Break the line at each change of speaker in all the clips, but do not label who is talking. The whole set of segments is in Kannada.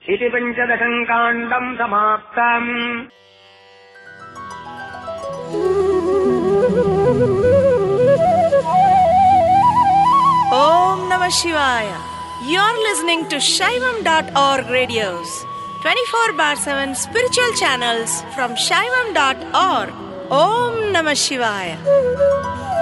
इति पञ्चदशम् काण्डम् समाप्तम्
Om Namah Shivaya. You're listening to Shaivam.org radios, 24 bar 7 spiritual channels from Shaivam.org. Om Namah Shivaya.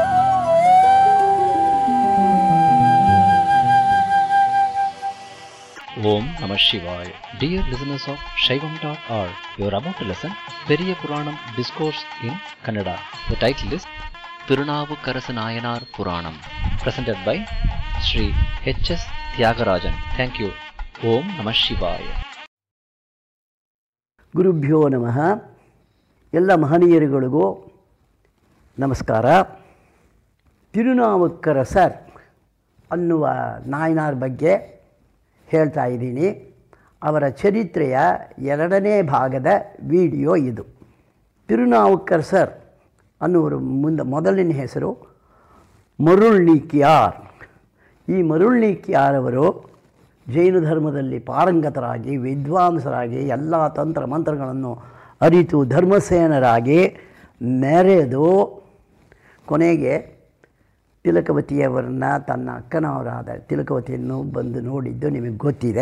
Om Namah Shivaya. Dear listeners of Shaivam.org, you are about to listen Periya Puranam Discourse in Kannada. The title is Tirunavukarasa Nayanar Puranam, presented by Sri H.S. Tyagarajan. Thank you. Om Namah Shivaya.
ಗುರುಭ್ಯೋ ನಮಃ ಎಲ್ಲ ಮಹನೀಯರುಗಳಿಗೂ ನಮಸ್ಕಾರ ತಿರುನಾವುಕ್ಕರಸರ್ ಅನ್ನುವ ನಾಯನಾರ್ ಬಗ್ಗೆ ಹೇಳ್ತಾ ಇದ್ದೀನಿ ಅವರ ಚರಿತ್ರೆಯ ಎರಡನೇ ಭಾಗದ ವಿಡಿಯೋ ಇದು ತಿರುನಾವುಕ್ಕರಸರ್ ಅನ್ನುವರು ಮುಂದೆ ಮೊದಲನೇ ಹೆಸರು ಮರುಳ್ನೀಕಿಯಾರ್ ಈ ಮರುಳ್ನೀಕಿಯಾರ್ ಅವರು ಜೈನ ಧರ್ಮದಲ್ಲಿ ಪಾರಂಗತರಾಗಿ ವಿದ್ವಾಂಸರಾಗಿ ಎಲ್ಲ ತಂತ್ರ ಮಂತ್ರಗಳನ್ನು ಅರಿತು ಧರ್ಮಸೇನರಾಗಿ ಮೆರೆದು ಕೊನೆಗೆ ತಿಲಕವತಿಯವರನ್ನ ತನ್ನ ಅಕ್ಕನವರಾದ ತಿಲಕವತಿಯನ್ನು ಬಂದು ನೋಡಿದ್ದು ನಿಮಗೆ ಗೊತ್ತಿದೆ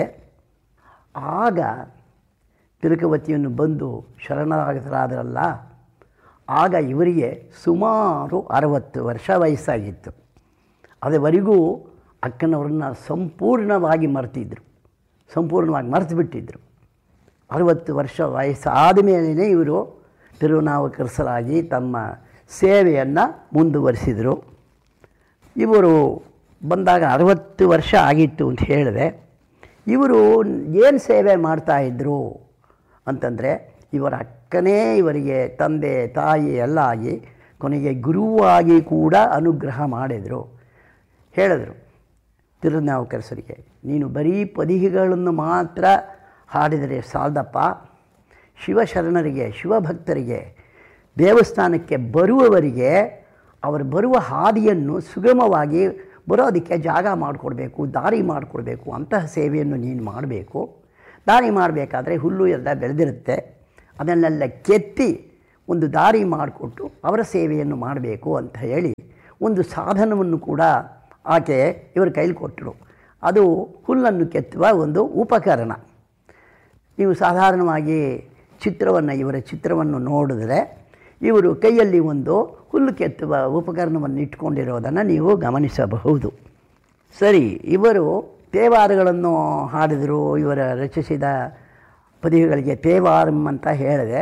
ಆಗ ತಿಲಕವತಿಯನ್ನು ಬಂದು ಶರಣರಾಗತರಾದರಲ್ಲ ಆಗ ಇವರಿಗೆ ಸುಮಾರು ಅರವತ್ತು ವರ್ಷ ವಯಸ್ಸಾಗಿತ್ತು ಅದುವರೆಗೂ ಅಕ್ಕನವ್ರನ್ನ ಸಂಪೂರ್ಣವಾಗಿ ಮರೆತಿದ್ರು ಸಂಪೂರ್ಣವಾಗಿ ಮರೆತು ಬಿಟ್ಟಿದ್ದರು ಅರವತ್ತು ವರ್ಷ ವಯಸ್ಸಾದ ಮೇಲೇ ಇವರು ತಿರುನಾವುಕರಸರಾಗಿ ತಮ್ಮ ಸೇವೆಯನ್ನು ಮುಂದುವರಿಸಿದರು ಇವರು ಬಂದಾಗ ಅರವತ್ತು ವರ್ಷ ಆಗಿತ್ತು ಅಂತ ಹೇಳಿದೆ ಇವರು ಏನು ಸೇವೆ ಮಾಡ್ತಾಯಿದ್ರು ಅಂತಂದರೆ ಇವರ ಅಕ್ಕನೇ ಇವರಿಗೆ ತಂದೆ ತಾಯಿ ಎಲ್ಲ ಆಗಿ ಕೊನೆಗೆ ಗುರುವಾಗಿ ಕೂಡ ಅನುಗ್ರಹ ಮಾಡಿದರು ಹೇಳಿದರು ತಿರುನಾವುಕರಸರಿಗೆ ನೀನು ಬರೀ ಪದಿಗೆಗಳನ್ನು ಮಾತ್ರ ಹಾಡಿದರೆ ಸಾಲದಪ್ಪ ಶಿವಶರಣರಿಗೆ ಶಿವಭಕ್ತರಿಗೆ ದೇವಸ್ಥಾನಕ್ಕೆ ಬರುವವರಿಗೆ ಅವರು ಬರುವ ಹಾದಿಯನ್ನು ಸುಗಮವಾಗಿ ಬರೋದಕ್ಕೆ ಜಾಗ ಮಾಡಿಕೊಡ್ಬೇಕು ದಾರಿ ಮಾಡಿಕೊಡ್ಬೇಕು ಅಂತಹ ಸೇವೆಯನ್ನು ನೀನು ಮಾಡಬೇಕು ದಾರಿ ಮಾಡಬೇಕಾದ್ರೆ ಹುಲ್ಲು ಎಲ್ಲ ಬೆಳೆದಿರುತ್ತೆ ಅದನ್ನೆಲ್ಲ ಕೆತ್ತಿ ಒಂದು ದಾರಿ ಮಾಡಿಕೊಟ್ಟು ಅವರ ಸೇವೆಯನ್ನು ಮಾಡಬೇಕು ಅಂತ ಹೇಳಿ ಒಂದು ಸಾಧನವನ್ನು ಕೂಡ ಆಕೆ ಇವರ ಕೈಲಿ ಕೊಟ್ಟರು ಅದು ಹುಲ್ಲನ್ನು ಕೆತ್ತುವ ಒಂದು ಉಪಕರಣ ನೀವು ಸಾಧಾರಣವಾಗಿ ಚಿತ್ರವನ್ನು ಇವರ ಚಿತ್ರವನ್ನು ನೋಡಿದ್ರೆ ಇವರು ಕೈಯಲ್ಲಿ ಒಂದು ಹುಲ್ಲು ಕೆತ್ತುವ ಉಪಕರಣವನ್ನು ಇಟ್ಕೊಂಡಿರೋದನ್ನು ನೀವು ಗಮನಿಸಬಹುದು ಸರಿ ಇವರು ತೇವಾರಗಳನ್ನು ಹಾಡಿದರು ಇವರ ರಚಿಸಿದ ಪದವಿಗಳಿಗೆ ತೇವಾರಂ ಅಂತ ಹೇಳಿದೆ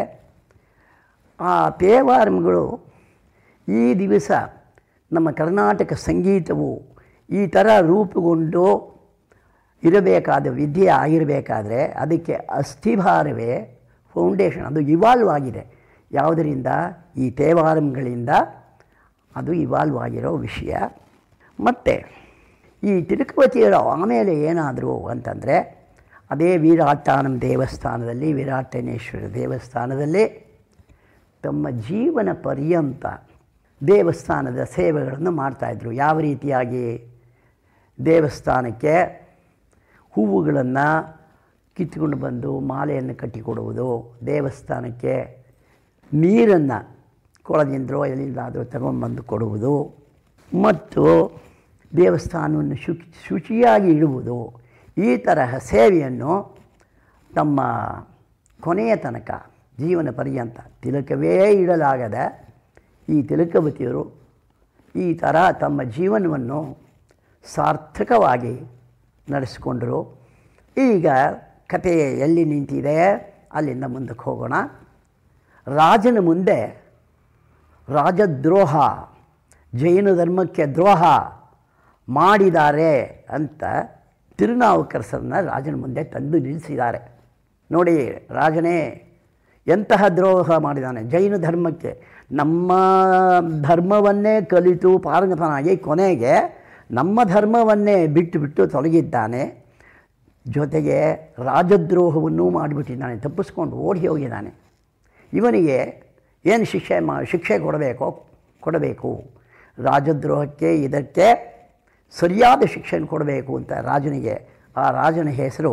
ಆ ತೇವಾರಂಗಳು ಈ ದಿವಸ ನಮ್ಮ ಕರ್ನಾಟಕ ಸಂಗೀತವು ಈ ಥರ ರೂಪುಗೊಂಡು ಇರಬೇಕಾದ ವಿದ್ಯೆ ಆಗಿರಬೇಕಾದ್ರೆ ಅದಕ್ಕೆ ಅಸ್ಥಿಭಾರವೇ ಫೌಂಡೇಶನ್ ಅದು ಇವಾಲ್ವ್ ಆಗಿದೆ ಯಾವುದರಿಂದ ಈ ತೇವಾರಂಗಳಿಂದ ಅದು ಇವಾಲ್ವ್ ಆಗಿರೋ ವಿಷಯ ಮತ್ತು ಈ ತಿರುಕವತಿಯರು ಆಮೇಲೆ ಏನಾದರು ಅಂತಂದರೆ ಅದೇ ವೀರಾಟಾನಂ ದೇವಸ್ಥಾನದಲ್ಲಿ ವೀರಾಟನೇಶ್ವರ ದೇವಸ್ಥಾನದಲ್ಲಿ ತಮ್ಮ ಜೀವನ ಪರ್ಯಂತ ದೇವಸ್ಥಾನದ ಸೇವೆಗಳನ್ನು ಮಾಡ್ತಾಯಿದ್ರು ಯಾವ ರೀತಿಯಾಗಿ ದೇವಸ್ಥಾನಕ್ಕೆ ಹೂವುಗಳನ್ನು ಕಿತ್ಕೊಂಡು ಬಂದು ಮಾಲೆಯನ್ನು ಕಟ್ಟಿಕೊಡುವುದು ದೇವಸ್ಥಾನಕ್ಕೆ ನೀರನ್ನು ಕೊಳದಿಂದರೋ ಎಲ್ಲಿಂದಾದರೂ ತಗೊಂಡ್ಬಂದು ಕೊಡುವುದು ಮತ್ತು ದೇವಸ್ಥಾನವನ್ನು ಶು ಶುಚಿಯಾಗಿ ಇಡುವುದು ಈ ತರಹ ಸೇವೆಯನ್ನು ತಮ್ಮ ಕೊನೆಯ ತನಕ ಜೀವನ ಪರ್ಯಂತ ತಿಲಕವೇ ಇಡಲಾಗದ ಈ ತಿಲಕವತಿಯರು ಈ ಥರ ತಮ್ಮ ಜೀವನವನ್ನು ಸಾರ್ಥಕವಾಗಿ ನಡೆಸ್ಕೊಂಡರು ಈಗ ಕತೆ ಎಲ್ಲಿ ನಿಂತಿದೆ ಅಲ್ಲಿಂದ ಮುಂದಕ್ಕೆ ಹೋಗೋಣ ರಾಜನ ಮುಂದೆ ರಾಜದ್ರೋಹ ಜೈನ ಧರ್ಮಕ್ಕೆ ದ್ರೋಹ ಮಾಡಿದ್ದಾರೆ ಅಂತ ತಿರುನಾವುಕರಸರನ್ನ ರಾಜನ ಮುಂದೆ ತಂದು ನಿಲ್ಲಿಸಿದ್ದಾರೆ ನೋಡಿ ರಾಜನೇ ಎಂತಹ ದ್ರೋಹ ಮಾಡಿದ್ದಾನೆ ಜೈನ ಧರ್ಮಕ್ಕೆ ನಮ್ಮ ಧರ್ಮವನ್ನೇ ಕಲಿತು ಪಾರಂಗತನಾಗಿ ಕೊನೆಗೆ ನಮ್ಮ ಧರ್ಮವನ್ನೇ ಬಿಟ್ಟು ಬಿಟ್ಟು ತೊಲಗಿದ್ದಾನೆ ಜೊತೆಗೆ ರಾಜದ್ರೋಹವನ್ನೂ ಮಾಡಿಬಿಟ್ಟಿದ್ದಾನೆ ತಪ್ಪಿಸ್ಕೊಂಡು ಓಡಿ ಹೋಗಿದ್ದಾನೆ ಇವನಿಗೆ ಏನು ಶಿಕ್ಷೆ ಮಾ ಶಿಕ್ಷೆ ಕೊಡಬೇಕೋ ಕೊಡಬೇಕು ರಾಜದ್ರೋಹಕ್ಕೆ ಇದಕ್ಕೆ ಸರಿಯಾದ ಶಿಕ್ಷೆ ಕೊಡಬೇಕು ಅಂತ ರಾಜನಿಗೆ ಆ ರಾಜನ ಹೆಸರು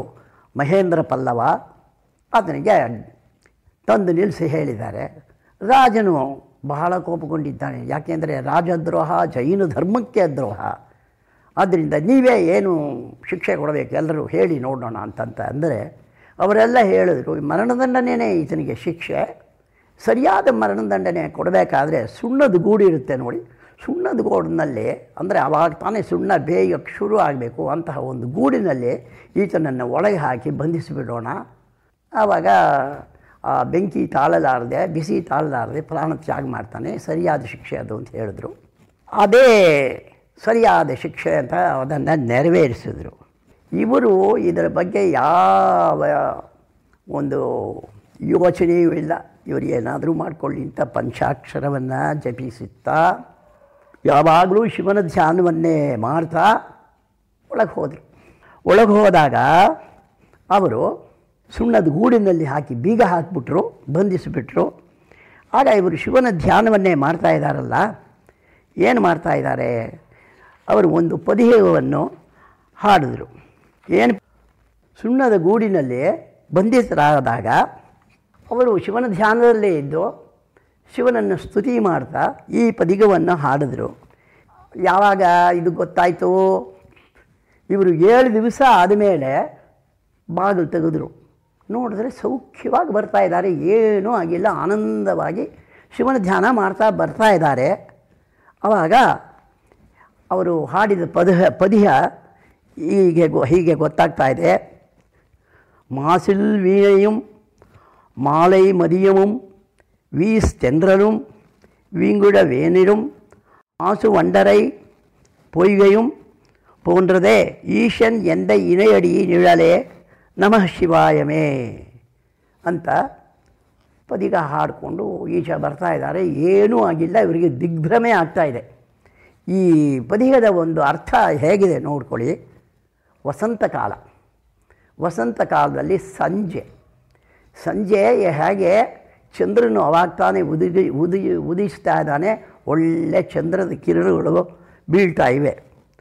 ಮಹೇಂದ್ರ ಪಲ್ಲವ ಆತನಿಗೆ ತಂದು ನಿಲ್ಲಿಸಿ ಹೇಳಿದ್ದಾರೆ ರಾಜನು ಬಹಳ ಕೋಪಗೊಂಡಿದ್ದಾನೆ ಯಾಕೆಂದರೆ ರಾಜದ್ರೋಹ ಜೈನ ಧರ್ಮಕ್ಕೆ ದ್ರೋಹ ಆದ್ದರಿಂದ ನೀವೇ ಏನು ಶಿಕ್ಷೆ ಕೊಡಬೇಕು ಎಲ್ಲರೂ ಹೇಳಿ ನೋಡೋಣ ಅಂತಂತ ಅಂದರೆ ಅವರೆಲ್ಲ ಹೇಳಿದ್ರು ಮರಣದಂಡನೆ ಈತನಿಗೆ ಶಿಕ್ಷೆ ಸರಿಯಾದ ಮರಣದಂಡನೆ ಕೊಡಬೇಕಾದ್ರೆ ಸುಣ್ಣದ ಗೂಡು ಇರುತ್ತೆ ನೋಡಿ ಸುಣ್ಣದ ಗೂಡಿನಲ್ಲಿ ಅಂದರೆ ಆವಾಗ ತಾನೇ ಸುಣ್ಣ ಬೇಯಕ್ಕೆ ಶುರು ಆಗಬೇಕು ಅಂತಹ ಒಂದು ಗೂಡಿನಲ್ಲಿ ಈತನನ್ನು ಒಳಗೆ ಹಾಕಿ ಬಂಧಿಸಿಬಿಡೋಣ ಆವಾಗ ಆ ಬೆಂಕಿ ತಾಳಲಾರದೆ ಬಿಸಿ ತಾಳಲಾರದೆ ಪ್ರಾಣ ತ್ಯಾಗ ಮಾಡ್ತಾನೆ ಸರಿಯಾದ ಶಿಕ್ಷೆ ಅದು ಅಂತ ಹೇಳಿದ್ರು ಅದೇ ಸರಿಯಾದ ಶಿಕ್ಷೆ ಅಂತ ಅದನ್ನು ನೆರವೇರಿಸಿದ್ರು ಇವರು ಇದರ ಬಗ್ಗೆ ಯಾವ ಒಂದು ಯೋಚನೆಯೂ ಇಲ್ಲ ಇವರು ಏನಾದರೂ ಮಾಡಿಕೊಳ್ಳಿ ಅಂತ ಪಂಚಾಕ್ಷರವನ್ನು ಜಪಿಸುತ್ತಾ ಯಾವಾಗಲೂ ಶಿವನ ಧ್ಯಾನವನ್ನೇ ಮಾಡ್ತಾ ಒಳಗೆ ಹೋದರು ಒಳಗೆ ಹೋದಾಗ ಅವರು ಸುಣ್ಣದ ಗೂಡಿನಲ್ಲಿ ಹಾಕಿ ಬೀಗ ಹಾಕಿಬಿಟ್ರು ಬಂಧಿಸಿಬಿಟ್ರು ಆಗ ಇವರು ಶಿವನ ಧ್ಯಾನವನ್ನೇ ಮಾಡ್ತಾ ಇದ್ದಾರಲ್ಲ ಏನು ಮಾಡ್ತಾ ಇದ್ದಾರೆ ಅವರು ಒಂದು ಪದಿಯವನ್ನು ಹಾಡಿದ್ರು ಏನು ಸುಣ್ಣದ ಗೂಡಿನಲ್ಲಿ ಬಂಧಿತರಾದಾಗ ಅವರು ಶಿವನ ಧ್ಯಾನದಲ್ಲೇ ಇದ್ದು ಶಿವನನ್ನು ಸ್ತುತಿ ಮಾಡ್ತಾ ಈ ಪದಿಗವನ್ನು ಹಾಡಿದ್ರು ಯಾವಾಗ ಇದು ಗೊತ್ತಾಯಿತು ಇವರು ಏಳು ದಿವಸ ಆದಮೇಲೆ ಬಾಗಿಲು ತೆಗೆದ್ರು ನೋಡಿದ್ರೆ ಸೌಖ್ಯವಾಗಿ ಬರ್ತಾ ಇದ್ದಾರೆ ಏನೂ ಆಗಿಲ್ಲ ಆನಂದವಾಗಿ ಶಿವನ ಧ್ಯಾನ ಮಾಡ್ತಾ ಬರ್ತಾ ಇದ್ದಾರೆ ಆವಾಗ ಅವರು ಹಾಡಿದ ಪದ ಪದ್ಯ ಹೀಗೆ ಗೊ ಹೀಗೆ ಗೊತ್ತಾಗ್ತಾ ಇದೆ மாசில் வீணையும் மாலை மதியமும் வீஸ் தென்றலும் வீங்குட வேனிலும் மாசு வண்டரை பொய்கையும் போன்றதே ஈಶನ್ ಎಂದ ಇணைಯಡಿ ನಿழಲೆ ನಮಃ ಶಿವಾಯಮೇ ಅಂತ ಪದಿಗ ಹಾಡಿಕೊಂಡು ಈಚೆ ಬರ್ತಾ ಇದ್ದಾರೆ ಏನೂ ಆಗಿಲ್ಲ ಇವರಿಗೆ ದಿಗ್ಭ್ರಮೆ ಆಗ್ತಾ ಇದೆ ಈ ಪದಿಗದ ಒಂದು ಅರ್ಥ ಹೇಗಿದೆ ನೋಡ್ಕೊಳ್ಳಿ ವಸಂತ ಕಾಲ ವಸಂತ ಕಾಲದಲ್ಲಿ ಸಂಜೆ ಸಂಜೆ ಹೇಗೆ ಚಂದ್ರನು ಅವಾಗ ತಾನೇ ಉದಿ ಉದಿ ಉದಿಸ್ತಾ ಇದ್ದಾನೆ ಒಳ್ಳೆ ಚಂದ್ರದ ಕಿರಣಗಳು ಬೀಳ್ತಾ ಇವೆ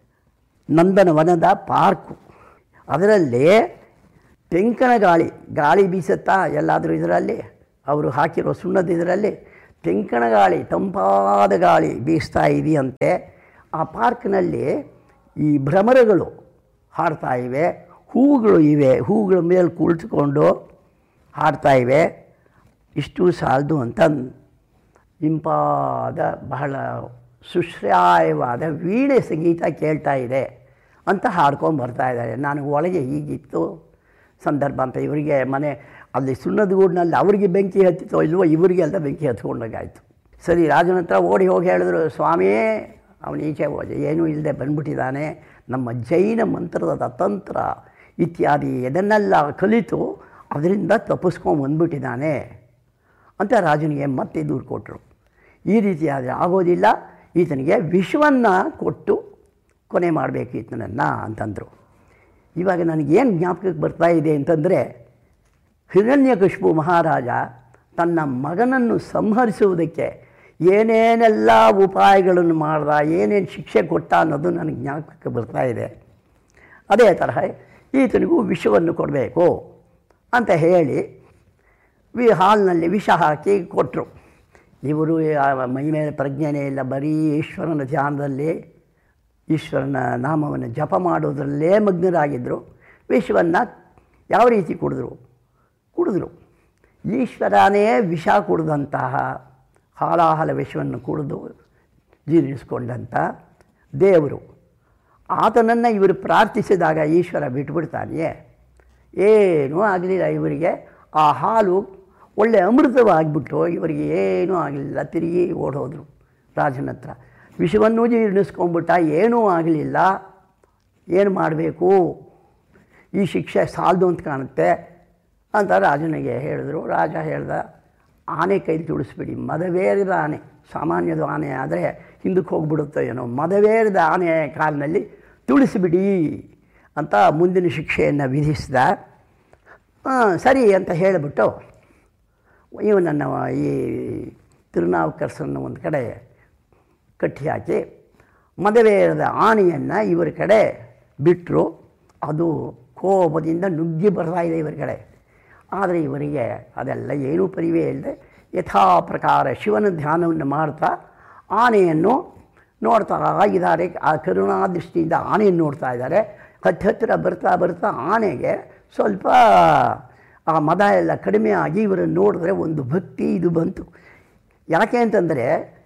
ನಂದನವನದ ಪಾರ್ಕು ಅದರಲ್ಲಿ ತೆಂಕನ ಗಾಳಿ ಗಾಳಿ ಬೀಸುತ್ತಾ ಎಲ್ಲಾದರೂ ಇದರಲ್ಲಿ ಅವರು ಹಾಕಿರೋ ಸುಣ್ಣದ ಇದರಲ್ಲಿ ತೆಂಕಣ ಗಾಳಿ ತಂಪಾದ ಗಾಳಿ ಬೀಸ್ತಾ ಇದೆಯಂತೆ ಆ ಪಾರ್ಕ್ನಲ್ಲಿ ಈ ಭ್ರಮರಗಳು ಹಾಡ್ತಾ ಇವೆ ಹೂವುಗಳು ಇವೆ ಹೂವುಗಳ ಮೇಲೆ ಕುಳಿತುಕೊಂಡು ಹಾಡ್ತಾ ಇವೆ ಇಷ್ಟು ಸಾಲದು ಅಂತ ಇಂಪಾದ ಬಹಳ ಸುಶ್ರಾಯವಾದ ವೀಣೆ ಸಂಗೀತ ಕೇಳ್ತಾ ಇದೆ ಅಂತ ಹಾಡ್ಕೊಂಡು ಬರ್ತಾ ಇದ್ದಾರೆ ನಾನು ಒಳಗೆ ಹೀಗಿತ್ತು ಸಂದರ್ಭ ಅಂತ ಇವರಿಗೆ ಮನೆ ಅಲ್ಲಿ ಸುಣ್ಣದ ಗೂಡಿನಲ್ಲಿ ಅವರಿಗೆ ಬೆಂಕಿ ಹತ್ತಿತೋ ಇಲ್ವೋ ಇವರಿಗೆ ಎಲ್ಲ ಬೆಂಕಿ ಹತ್ಕೊಂಡಾಗಾಯಿತು ಸರಿ ರಾಜನ ಹತ್ರ ಓಡಿ ಹೋಗಿ ಹೇಳಿದ್ರು ಸ್ವಾಮಿಯೇ ಅವನು ಈಚೆ ಹೋದೆ ಏನೂ ಇಲ್ಲದೆ ಬಂದ್ಬಿಟ್ಟಿದ್ದಾನೆ ನಮ್ಮ ಜೈನ ಮಂತ್ರದ ತಂತ್ರ ಇತ್ಯಾದಿ ಇದನ್ನೆಲ್ಲ ಕಲಿತು ಅದರಿಂದ ತಪ್ಪಿಸ್ಕೊಂಡು ಬಂದ್ಬಿಟ್ಟಿದ್ದಾನೆ ಅಂತ ರಾಜನಿಗೆ ಮತ್ತೆ ದೂರು ಕೊಟ್ಟರು ಈ ರೀತಿ ಆದರೆ ಆಗೋದಿಲ್ಲ ಈತನಿಗೆ ವಿಷವನ್ನು ಕೊಟ್ಟು ಕೊನೆ ಮಾಡಬೇಕು ಈತನನ್ನು ಅಂತಂದರು ಇವಾಗ ನನಗೇನು ಜ್ಞಾಪಕಕ್ಕೆ ಬರ್ತಾ ಇದೆ ಅಂತಂದರೆ ಹಿರಣ್ಯಕಶಿಪು ಮಹಾರಾಜ ತನ್ನ ಮಗನನ್ನು ಸಂಹರಿಸುವುದಕ್ಕೆ ಏನೇನೆಲ್ಲ ಉಪಾಯಗಳನ್ನು ಮಾಡ್ದ ಏನೇನು ಶಿಕ್ಷೆ ಕೊಟ್ಟ ಅನ್ನೋದು ನನಗೆ ಜ್ಞಾಪಕಕ್ಕೆ ಬರ್ತಾ ಇದೆ ಅದೇ ತರಹ ಈತನಿಗೂ ವಿಷವನ್ನು ಕೊಡಬೇಕು ಅಂತ ಹೇಳಿ ವಿ ಹಾಲ್ನಲ್ಲಿ ವಿಷ ಹಾಕಿ ಕೊಟ್ಟರು ಇವರು ಮೈ ಮೇಲೆ ಪ್ರಜ್ಞೆನೇ ಇಲ್ಲ ಬರೀ ಈಶ್ವರನ ಧ್ಯಾನದಲ್ಲಿ ಈಶ್ವರನ ನಾಮವನ್ನು ಜಪ ಮಾಡೋದರಲ್ಲೇ ಮಗ್ನರಾಗಿದ್ದರು ವಿಷವನ್ನು ಯಾವ ರೀತಿ ಕುಡಿದ್ರು ಕುಡಿದ್ರು ಈಶ್ವರನೇ ವಿಷ ಕುಡಿದಂತಹ ಹಾಲಾಹಲ ವಿಷವನ್ನು ಕುಡಿದು ಜೀರ್ಣಿಸ್ಕೊಂಡಂಥ ದೇವರು ಆತನನ್ನು ಇವರು ಪ್ರಾರ್ಥಿಸಿದಾಗ ಈಶ್ವರ ಬಿಟ್ಬಿಡ್ತಾನೆಯೇ ಏನೂ ಆಗಲಿಲ್ಲ ಇವರಿಗೆ ಆ ಹಾಲು ಒಳ್ಳೆ ಅಮೃತವಾಗಿಬಿಟ್ಟು ಇವರಿಗೆ ಏನೂ ಆಗಲಿಲ್ಲ ತಿರುಗಿ ಓಡೋದ್ರು ರಾಜನ ಹತ್ರ ವಿಷವನ್ನೂ ಜೀರ್ಣಿಸ್ಕೊಂಡ್ಬಿಟ್ಟ ಏನೂ ಆಗಲಿಲ್ಲ ಏನು ಮಾಡಬೇಕು ಈ ಶಿಕ್ಷೆ ಸಾಲದು ಅಂತ ಕಾಣುತ್ತೆ ಅಂತ ರಾಜನಿಗೆ ಹೇಳಿದ್ರು ರಾಜ ಹೇಳ್ದ ಆನೆ ಕೈಲಿ ತುಳಿಸ್ಬಿಡಿ ಮದವೇರಿದ ಆನೆ ಸಾಮಾನ್ಯದ ಆನೆ ಆದರೆ ಹಿಂದಕ್ಕೆ ಹೋಗ್ಬಿಡುತ್ತೋ ಏನೋ ಮದವೇರಿದ ಆನೆ ಕಾಲಿನಲ್ಲಿ ತುಳಿಸಿಬಿಡಿ ಅಂತ ಮುಂದಿನ ಶಿಕ್ಷೆಯನ್ನು ವಿಧಿಸಿದ ಹಾಂ ಸರಿ ಅಂತ ಹೇಳಿಬಿಟ್ಟು ಇವನನ್ನು ಈ ತಿರುನಾವುಕರ್ಸನ್ನು ಒಂದು ಕಡೆ ಕಟ್ಟಿ ಹಾಕಿ ಮದುವೆಯಾದ ಆನೆಯನ್ನು ಇವರ ಕಡೆ ಬಿಟ್ಟರು ಅದು ಕೋಪದಿಂದ ನುಗ್ಗಿ ಬರ್ತಾ ಇದೆ ಇವರ ಕಡೆ ಆದರೆ ಇವರಿಗೆ ಅದೆಲ್ಲ ಏನೂ ಪರಿವೇ ಇಲ್ಲದೆ ಯಥಾ ಪ್ರಕಾರ ಶಿವನ ಧ್ಯಾನವನ್ನು ಮಾಡ್ತಾ ಆನೆಯನ್ನು ನೋಡ್ತಾ ಇದ್ದಾರೆ ಆ ಕರುಣಾದೃಷ್ಟಿಯಿಂದ ಆನೆಯನ್ನು ನೋಡ್ತಾ ಇದ್ದಾರೆ ಹತ್ತು ಹತ್ತಿರ ಬರ್ತಾ ಬರ್ತಾ ಆನೆಗೆ ಸ್ವಲ್ಪ ಆ ಮದ ಎಲ್ಲ ಕಡಿಮೆ ಆಗಿ ಇವರನ್ನು ನೋಡಿದ್ರೆ ಒಂದು ಭಕ್ತಿ ಇದು ಬಂತು ಯಾಕೆ ಅಂತಂದರೆ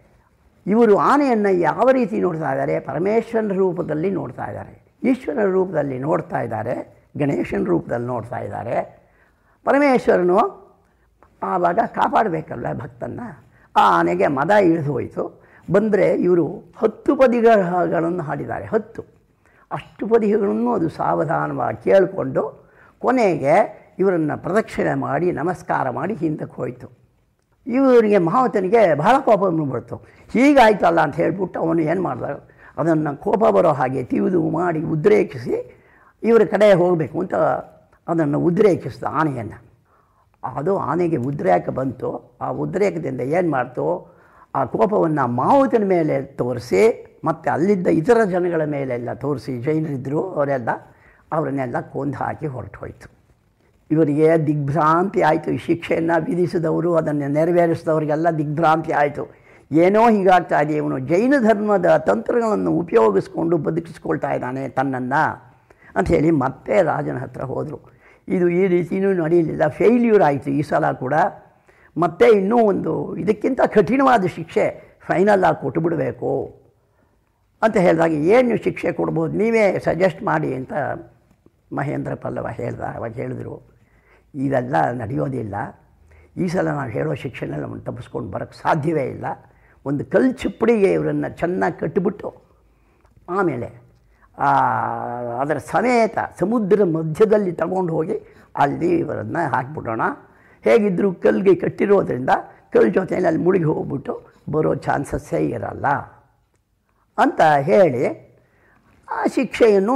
ಇವರು ಆನೆಯನ್ನು ಯಾವ ರೀತಿ ನೋಡ್ತಾ ಇದ್ದಾರೆ ಪರಮೇಶ್ವರನ ರೂಪದಲ್ಲಿ ನೋಡ್ತಾ ಇದ್ದಾರೆ ಈಶ್ವರನ ರೂಪದಲ್ಲಿ ನೋಡ್ತಾ ಇದ್ದಾರೆ ಗಣೇಶನ ರೂಪದಲ್ಲಿ ನೋಡ್ತಾ ಇದ್ದಾರೆ ಪರಮೇಶ್ವರನು ಆವಾಗ ಕಾಪಾಡಬೇಕಲ್ಲ ಭಕ್ತನ್ನ ಆ ಆನೆಗೆ ಮದ ಇಳಿದು ಹೋಯಿತು ಬಂದರೆ ಇವರು ಹತ್ತು ಪದಿಗಳನ್ನು ಹಾಡಿದ್ದಾರೆ ಹತ್ತು ಅಷ್ಟು ಪದಿಗಳನ್ನು ಅದು ಸಾವಧಾನವಾಗಿ ಕೇಳಿಕೊಂಡು ಕೊನೆಗೆ ಇವರನ್ನು ಪ್ರದಕ್ಷಿಣೆ ಮಾಡಿ ನಮಸ್ಕಾರ ಮಾಡಿ ಹಿಂದಕ್ಕೆ ಹೋಯಿತು ಇವರಿಗೆ ಮಹಾವತನಿಗೆ ಬಹಳ ಕೋಪ ಬಂದ್ಬಿಡ್ತು ಹೀಗಾಯ್ತಲ್ಲ ಅಂತ ಹೇಳ್ಬಿಟ್ಟು ಅವನು ಏನು ಮಾಡ್ದ ಅದನ್ನು ಕೋಪ ಬರೋ ಹಾಗೆ ತಿವಿದು ಮಾಡಿ ಉದ್ರೇಕಿಸಿ ಇವರ ಕಡೆ ಹೋಗಬೇಕು ಅಂತ ಅದನ್ನು ಉದ್ರೇಕಿಸ್ದ ಆನೆಯನ್ನು ಅದು ಆನೆಗೆ ಉದ್ರೇಕ ಬಂತು ಆ ಉದ್ರೇಕದಿಂದ ಏನು ಮಾಡ್ತು ಆ ಕೋಪವನ್ನು ಮಾವುತನ ಮೇಲೆ ತೋರಿಸಿ ಮತ್ತು ಅಲ್ಲಿದ್ದ ಇತರ ಜನಗಳ ಮೇಲೆಲ್ಲ ತೋರಿಸಿ ಜೈನರಿದ್ದರು ಅವರೆಲ್ಲ ಅವರನ್ನೆಲ್ಲ ಕೊಂದು ಹಾಕಿ ಹೊರಟು ಹೋಯಿತು ಇವರಿಗೆ ದಿಗ್ಭ್ರಾಂತಿ ಆಯಿತು ಈ ಶಿಕ್ಷೆಯನ್ನು ವಿಧಿಸಿದವರು ಅದನ್ನು ನೆರವೇರಿಸಿದವರಿಗೆಲ್ಲ ದಿಗ್ಭ್ರಾಂತಿ ಆಯಿತು ಏನೋ ಹೀಗಾಗ್ತಾ ಇದೆ ಇವನು ಜೈನ ಧರ್ಮದ ತಂತ್ರಗಳನ್ನು ಉಪಯೋಗಿಸ್ಕೊಂಡು ಬದುಕಿಸ್ಕೊಳ್ತಾ ಇದ್ದಾನೆ ತನ್ನನ್ನು ಅಂಥೇಳಿ ಮತ್ತೆ ರಾಜನ ಹತ್ರ ಹೋದರು ಇದು ಈ ರೀತಿಯೂ ನಡೆಯಲಿಲ್ಲ ಫೇಲ್ಯೂರ್ ಆಯಿತು ಈ ಸಲ ಕೂಡ ಮತ್ತೆ ಇನ್ನೂ ಒಂದು ಇದಕ್ಕಿಂತ ಕಠಿಣವಾದ ಶಿಕ್ಷೆ ಫೈನಲ್ ಆಗಿ ಕೊಟ್ಟುಬಿಡಬೇಕು ಅಂತ ಹೇಳಿದಾಗ ಏನು ಶಿಕ್ಷೆ ಕೊಡ್ಬೋದು ನೀವೇ ಸಜೆಸ್ಟ್ ಮಾಡಿ ಅಂತ ಮಹೇಂದ್ರ ಪಲ್ಲವ ಹೇಳ್ದ ಅವಾಗ ಹೇಳಿದ್ರು ಇದೆಲ್ಲ ನಡೆಯೋದಿಲ್ಲ ಈ ಸಲ ನಾವು ಹೇಳೋ ಶಿಕ್ಷೆನ ನಮ್ಮನ್ನು ತಪ್ಪಿಸ್ಕೊಂಡು ಬರೋಕ್ಕೆ ಸಾಧ್ಯವೇ ಇಲ್ಲ ಒಂದು ಕಲ್ಲು ಚಿಪ್ಪಡಿಗೆ ಇವರನ್ನು ಚೆನ್ನಾಗಿ ಕಟ್ಟಿಬಿಟ್ಟು ಆಮೇಲೆ ಆ, ಅದರ ಸಮೇತ ಸಮುದ್ರ ಮಧ್ಯದಲ್ಲಿ ತಗೊಂಡು ಹೋಗಿ ಅಲ್ಲಿ ಇವರನ್ನು ಹಾಕಿಬಿಡೋಣ ಹೇಗಿದ್ದರೂ ಕಲ್ಲಿಗೆ ಕಟ್ಟಿರೋದ್ರಿಂದ ಕಲ್ಲು ಜೊತೆಯಲ್ಲಿ ಅಲ್ಲಿ ಮುಳುಗಿ ಹೋಗ್ಬಿಟ್ಟು ಬರೋ ಚಾನ್ಸಸ್ಸೇ ಇರಲ್ಲ ಅಂತ ಹೇಳಿ ಆ ಶಿಕ್ಷೆಯನ್ನು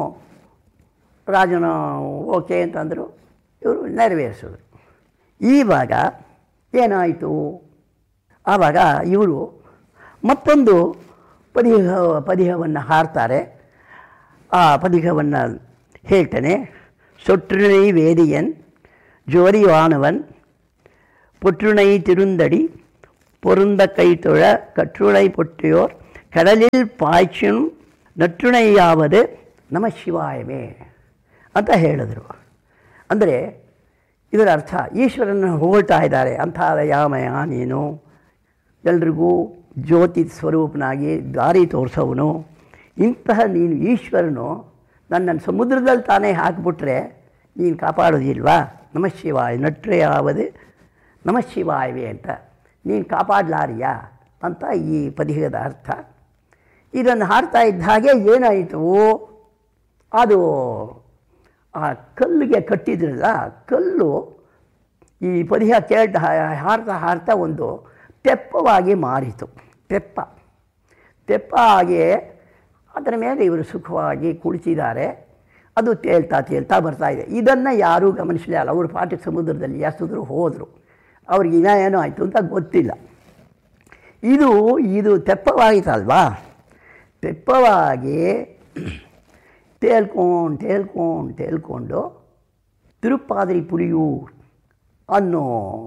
ರಾಜನು ಓಕೆ ಅಂತಂದರು ಇವರು ನೆರವೇರಿಸಿದ್ರು ಈವಾಗ ಏನಾಯಿತು ಆವಾಗ ಇವರು ಮತ್ತೊಂದು ಪದಿಹ ಪದಿಹವನ್ನು ಹಾಡ್ತಾರೆ ಆ ಪದಿಹವನ್ನು ಹೇಳ್ತಾನೆ சொற்றுணை வேதியன் ஜோரிவானவன் பொற்றுணை திருந்தடி பொருந்த கைத்தொழ கற்றுணை பொற்றியோர் கடலில் ಪಾಯ್ಚುನ್ ನಟ್ಟುಣೈಯಾவது ನಮ ಶಿವಾಯವೇ ಅಂತ ಹೇಳಿದರು ಅಂದರೆ ಇದರ ಅರ್ಥ ಈಶ್ವರನ ಹೊಗಳ್ತಾ ಇದ್ದಾರೆ ಅಂಥ ಯಾಮಯ ನೀನು ಎಲ್ರಿಗೂ ಜ್ಯೋತಿ ಸ್ವರೂಪನಾಗಿ ದಾರಿ ತೋರಿಸೋವನು ಇಂತಹ ನೀನು ಈಶ್ವರನು ನನ್ನನ್ನು ಸಮುದ್ರದಲ್ಲಿ ತಾನೇ ಹಾಕಿಬಿಟ್ರೆ ನೀನು ಕಾಪಾಡೋದಿಲ್ವಾ ನಮಃ ಶಿವಾಯ ನಟ್ರೆ ಯಾವದು ನಮಃ ಶಿವಾಯವೇ ಅಂತ ನೀನು ಕಾಪಾಡಲಾರಿಯಾ ಅಂತ ಈ ಪದಿಹದ ಅರ್ಥ ಇದನ್ನು ಹಾಡ್ತಾ ಇದ್ದ ಹಾಗೆ ಏನಾಯಿತು ಅದು ಆ ಕಲ್ಲಿಗೆ ಕಟ್ಟಿದ್ರಲ್ಲ ಕಲ್ಲು ಈ ಪದಿಹ ಕೇಳ್ತಾ ಹಾಡ್ತಾ ಹಾಡ್ತಾ ಒಂದು ತೆಪ್ಪವಾಗಿ ಮಾರಿತು ತೆಪ್ಪ ತೆಪ್ಪ ಆಗಿ ಅದರ ಮೇಲೆ ಇವರು ಸುಖವಾಗಿ ಕುಳಿತಿದ್ದಾರೆ ಅದು ತೇಲ್ತಾ ತೇಲ್ತಾ ಬರ್ತಾ ಇದೆ ಇದನ್ನು ಯಾರೂ ಗಮನಿಸಲಿಲ್ಲ ಅವ್ರ ಪಾಠಕ್ಕೆ ಸಮುದ್ರದಲ್ಲಿ ಎಸೆದ್ರು ಹೋದರು ಅವ್ರಿಗೆ ಇನ್ನ ಏನೋ ಆಯಿತು ಅಂತ ಗೊತ್ತಿಲ್ಲ ಇದು ಇದು ತೆಪ್ಪವಾಯಿತಲ್ವಾ ತೆಪ್ಪವಾಗಿ ತೇಲ್ಕೊಂಡು ತೇಲ್ಕೊಂಡು ತೇಲ್ಕೊಂಡು ತಿರುಪಾದ್ರಿ ಪುಲಿಯೂರ್ ಅನ್ನೋ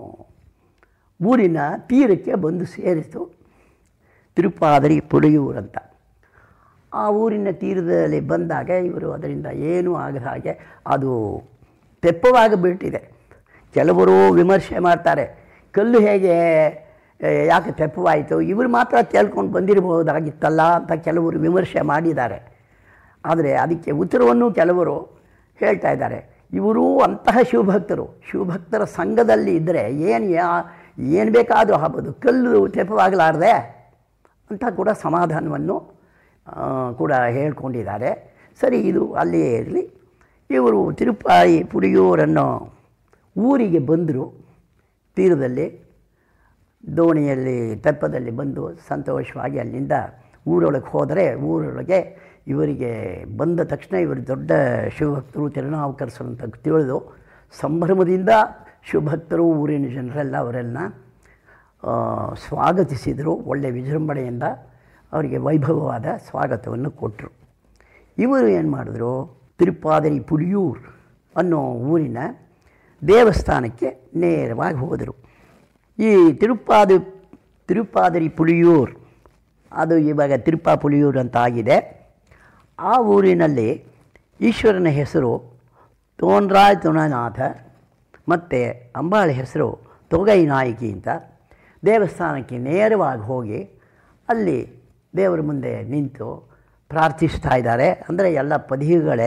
ಊರಿನ ತೀರಕ್ಕೆ ಬಂದು ಸೇರಿತು ತಿರುಪಾದ್ರಿ ಪುಲಿಯೂರ್ ಅಂತ ಆ ಊರಿನ ತೀರದಲ್ಲಿ ಬಂದಾಗ ಇವರು ಅದರಿಂದ ಏನೂ ಆಗದ ಹಾಗೆ ಅದು ತೆಪ್ಪವಾಗಿ ಬಿಟ್ಟಿದೆ ಕೆಲವರು ವಿಮರ್ಶೆ ಮಾಡ್ತಾರೆ ಕಲ್ಲು ಹೇಗೆ ಏ, ಯಾಕೆ ತೆಪ್ಪವಾಯಿತು ಇವರು ಮಾತ್ರ ತೇಲ್ಕೊಂಡು ಬಂದಿರಬಹುದಾಗಿತ್ತಲ್ಲ ಅಂತ ಕೆಲವರು ವಿಮರ್ಶೆ ಮಾಡಿದ್ದಾರೆ ಆದರೆ ಅದಕ್ಕೆ ಉತ್ತರವನ್ನು ಕೆಲವರು ಹೇಳ್ತಾ ಇದ್ದಾರೆ ಇವರು ಅಂತಹ ಶಿವಭಕ್ತರು ಶಿವಭಕ್ತರ ಸಂಘದಲ್ಲಿ ಇದ್ದರೆ ಏನು ಯಾ ಏನು ಬೇಕಾದರೂ ಆಗ್ಬೋದು ಕಲ್ಲು ತೆಪ್ಪವಾಗಲಾರ್ದೆ ಅಂತ ಕೂಡ ಸಮಾಧಾನವನ್ನು ಆ, ಕೂಡ ಹೇಳ್ಕೊಂಡಿದ್ದಾರೆ ಸರಿ ಇದು ಅಲ್ಲಿಯೇ ಇರಲಿ ಇವರು ತಿರುಪಾಯಿ ಪುಡಿಯೂರನ್ನು ಊರಿಗೆ ಬಂದರು ತೀರದಲ್ಲಿ ದೋಣಿಯಲ್ಲಿ ತೆಪ್ಪದಲ್ಲಿ ಬಂದು ಸಂತೋಷವಾಗಿ ಅಲ್ಲಿಂದ ಊರೊಳಗೆ ಹೋದರೆ ಊರೊಳಗೆ ಇವರಿಗೆ ಬಂದ ತಕ್ಷಣ ಇವರು ದೊಡ್ಡ ಶಿವಭಕ್ತರು ತಿರುನಾವುಕರ್ಸರು ಅಂತ ತಿಳಿದು ಸಂಭ್ರಮದಿಂದ ಶಿವಭಕ್ತರು ಊರಿನ ಜನರೆಲ್ಲ ಅವರನ್ನು ಆ, ಸ್ವಾಗತಿಸಿದರು ಒಳ್ಳೆಯ ವಿಜೃಂಭಣೆಯಿಂದ ಅವರಿಗೆ ವೈಭವವಾದ ಸ್ವಾಗತವನ್ನು ಕೊಟ್ಟರು ಇವರು ಏನು ಮಾಡಿದ್ರು ತಿರುಪಾದರಿ ಪುಲಿಯೂರ್ ಅನ್ನೋ ಊರಿನ ದೇವಸ್ಥಾನಕ್ಕೆ ನೇರವಾಗಿ ಹೋದರು ಈ ತಿರುಪಾದ ತಿರುಪಾದರಿ ಪುಲಿಯೂರ್ ಅದು ಇವಾಗ ತಿರುಪಾ ಪುಲಿಯೂರ್ ಅಂತ ಆಗಿದೆ ಆ ಊರಿನಲ್ಲಿ ಈಶ್ವರನ ಹೆಸರು ತೋನ್ರಾಯ್ ತುಣನಾಥ ಮತ್ತು ಅಂಬಾಳ ಹೆಸರು ತೊಗೈ ನಾಯಕಿ ಅಂತ ದೇವಸ್ಥಾನಕ್ಕೆ ನೇರವಾಗಿ ಹೋಗಿ ಅಲ್ಲಿ ದೇವರ ಮುಂದೆ ನಿಂತು ಪ್ರಾರ್ಥಿಸ್ತಾ ಇದ್ದಾರೆ ಅಂದರೆ ಎಲ್ಲ ಪದಿಗಳೇ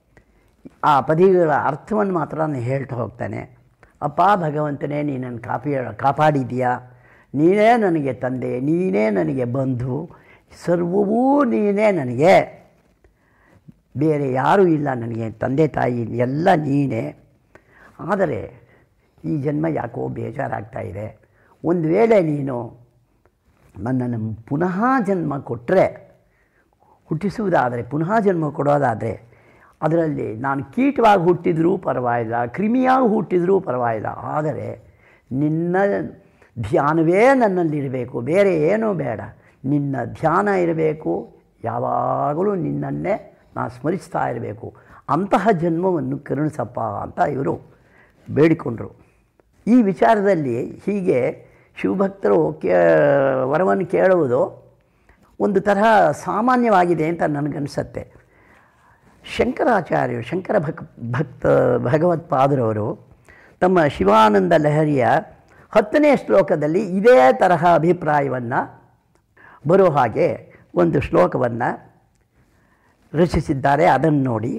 ಆ ಪದಿಗಳ ಅರ್ಥವನ್ನು ಮಾತ್ರ ನಾನು ಹೇಳ್ತಾ ಹೋಗ್ತಾನೆ ಅಪ್ಪ ಭಗವಂತನೇ ನೀನನ್ನು ಕಾಪಿ ಕಾಪಾಡಿದೀಯಾ ನೀನೇ ನನಗೆ ತಂದೆ ನೀನೇ ನನಗೆ ಬಂಧು ಸರ್ವವೂ ನೀನೇ ನನಗೆ ಬೇರೆ ಯಾರೂ ಇಲ್ಲ ನನಗೆ ತಂದೆ ತಾಯಿ ಎಲ್ಲ ನೀನೇ ಆದರೆ ಈ ಜನ್ಮ ಯಾಕೋ ಬೇಜಾರಾಗ್ತಾ ಇದೆ ಒಂದು ವೇಳೆ ನೀನು ನನ್ನನ್ನು ಪುನಃ ಜನ್ಮ ಕೊಟ್ಟರೆ ಹುಟ್ಟಿಸುವುದಾದರೆ ಪುನಃ ಜನ್ಮ ಕೊಡೋದಾದರೆ ಅದರಲ್ಲಿ ನಾನು ಕೀಟವಾಗಿ ಹುಟ್ಟಿದರೂ ಪರವಾಗಿಲ್ಲ ಕ್ರಿಮಿಯಾಗಿ ಹುಟ್ಟಿದರೂ ಪರವಾಗಿಲ್ಲ ಆದರೆ ನಿನ್ನ ಧ್ಯಾನವೇ ನನ್ನಲ್ಲಿರಬೇಕು ಬೇರೆ ಏನೂ ಬೇಡ ನಿನ್ನ ಧ್ಯಾನ ಇರಬೇಕು ಯಾವಾಗಲೂ ನಿನ್ನನ್ನೇ ನಾನು ಸ್ಮರಿಸ್ತಾ ಇರಬೇಕು ಅಂತಹ ಜನ್ಮವನ್ನು ಕರುಣಿಸಪ್ಪ ಅಂತ ಇವರು ಬೇಡಿಕೊಂಡರು ಈ ವಿಚಾರದಲ್ಲಿ ಹೀಗೆ ಶಿವಭಕ್ತರು ಕೇ ವರವನ್ನು ಕೇಳುವುದು ಒಂದು ತರಹ ಸಾಮಾನ್ಯವಾಗಿದೆ ಅಂತ ನನಗನ್ಸುತ್ತೆ ಶಂಕರಾಚಾರ್ಯರು ಶಂಕರ ಭಕ್ ಭಕ್ತ ಭಗವತ್ಪಾದರವರು ತಮ್ಮ ಶಿವಾನಂದ ಲಹರಿಯ ಹತ್ತನೇ ಶ್ಲೋಕದಲ್ಲಿ ಇದೇ ತರಹ ಅಭಿಪ್ರಾಯವನ್ನು ಬರೋ ಹಾಗೆ ಒಂದು ಶ್ಲೋಕವನ್ನು ರಚಿಸಿದ್ದಾರೆ ಅದನ್ನು ನೋಡಿ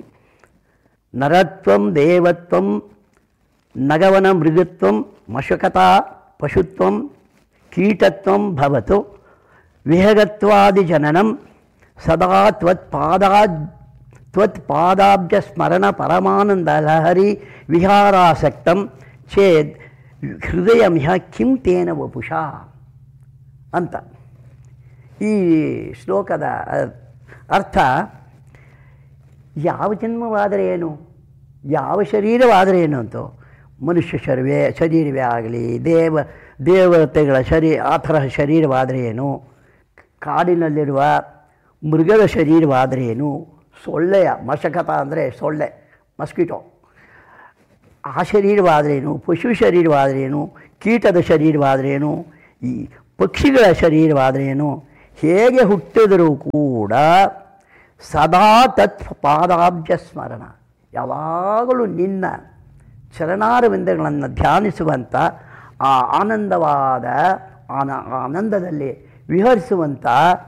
ನರತ್ವಂ ದೇವತ್ವಂ ನಗವನ ಮೃಗತ್ವಂ ಮಶಕತಾ ಪಶುತ್ವಂ ಕೀಟತ್ವಂ ಭವತು ವಿಹಗತ್ವಾದಿಜನನಂ ಸದಾ ತ್ವತ್ಪಾದಾ ತ್ವತ್ಪಾದಾಬ್ಜ ಸ್ಮರಣ ಪರಮಾನಂದ ಲಹರಿ ವಿಹಾರಾಸಕ್ತಂ ಚೇದ್ ಹೃದಯಮಿಹ ಕಿಂ ತೇನ ವಪುಷಾ ಅಂತ ಈ ಶ್ಲೋಕದ ಅರ್ಥ ಯಾವ ಜನ್ಮವಾದರೆ ಏನು ಯಾವ ಶರೀರವಾದರೆ ಏನು ಅಂತೋ ಮನುಷ್ಯ ಶರೀರವೇ ಶರೀರವೇ ಆಗಲಿ ದೇವ ದೇವತೆಗಳ ಶರೀ ಆ ತರಹ ಶರೀರವಾದರೆ ಏನು ಕಾಡಿನಲ್ಲಿರುವ ಮೃಗದ ಶರೀರವಾದರೆ ಏನು ಸೊಳ್ಳೆಯ ಮಶಕತ ಅಂದರೆ ಸೊಳ್ಳೆ ಮಸ್ಕಿಟೋ ಆ ಶರೀರವಾದ್ರೇನು ಪಶು ಶರೀರವಾದ್ರೇನು ಕೀಟದ ಶರೀರವಾದ್ರೇನು ಈ ಪಕ್ಷಿಗಳ ಶರೀರವಾದ್ರೇನು ಹೇಗೆ ಹುಟ್ಟಿದರೂ ಕೂಡ ಸದಾ ತತ್ ಪಾದಾಬ್ಜ ಸ್ಮರಣ ಯಾವಾಗಲೂ ನಿನ್ನ ಚರಣಾರವಿಂದಗಳನ್ನು ಧ್ಯಾನಿಸುವಂಥ ಆ ಆನಂದವಾದ ಆನ ಆನಂದದಲ್ಲಿ ವಿಹರಿಸುವಂಥ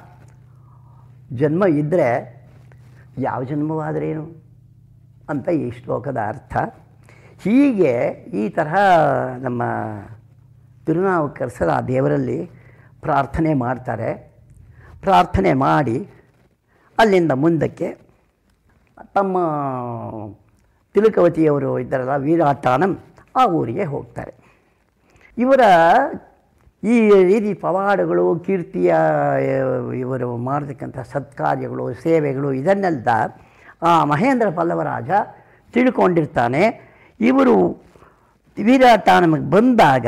ಜನ್ಮ ಇದ್ದರೆ ಯಾವ ಜನ್ಮವಾದರೇನು ಅಂತ ಈ ಶ್ಲೋಕದ ಅರ್ಥ ಹೀಗೆ ಈ ತರಹ ನಮ್ಮ ತಿರುನಾವುಕರ್ಸರ ಆ ದೇವರಲ್ಲಿ ಪ್ರಾರ್ಥನೆ ಮಾಡ್ತಾರೆ ಪ್ರಾರ್ಥನೆ ಮಾಡಿ ಅಲ್ಲಿಂದ ಮುಂದಕ್ಕೆ ತಮ್ಮ ತಿಲಕವತಿಯವರು ಇದ್ದಾರಲ್ಲ ವೀರಾಟಾನಂ ಆ ಊರಿಗೆ ಹೋಗ್ತಾರೆ ಇವರ ಈ ರೀತಿ ಪವಾಡಗಳು ಕೀರ್ತಿಯ ಇವರು ಮಾಡತಕ್ಕಂಥ ಸತ್ಕಾರ್ಯಗಳು ಸೇವೆಗಳು ಇದನ್ನೆಲ್ಲ ಆ ಮಹೇಂದ್ರ ಪಲ್ಲವರಾಜ ತಿಳ್ಕೊಂಡಿರ್ತಾನೆ ಇವರು ವೀರಾಟಾನಮಗೆ ಬಂದಾಗ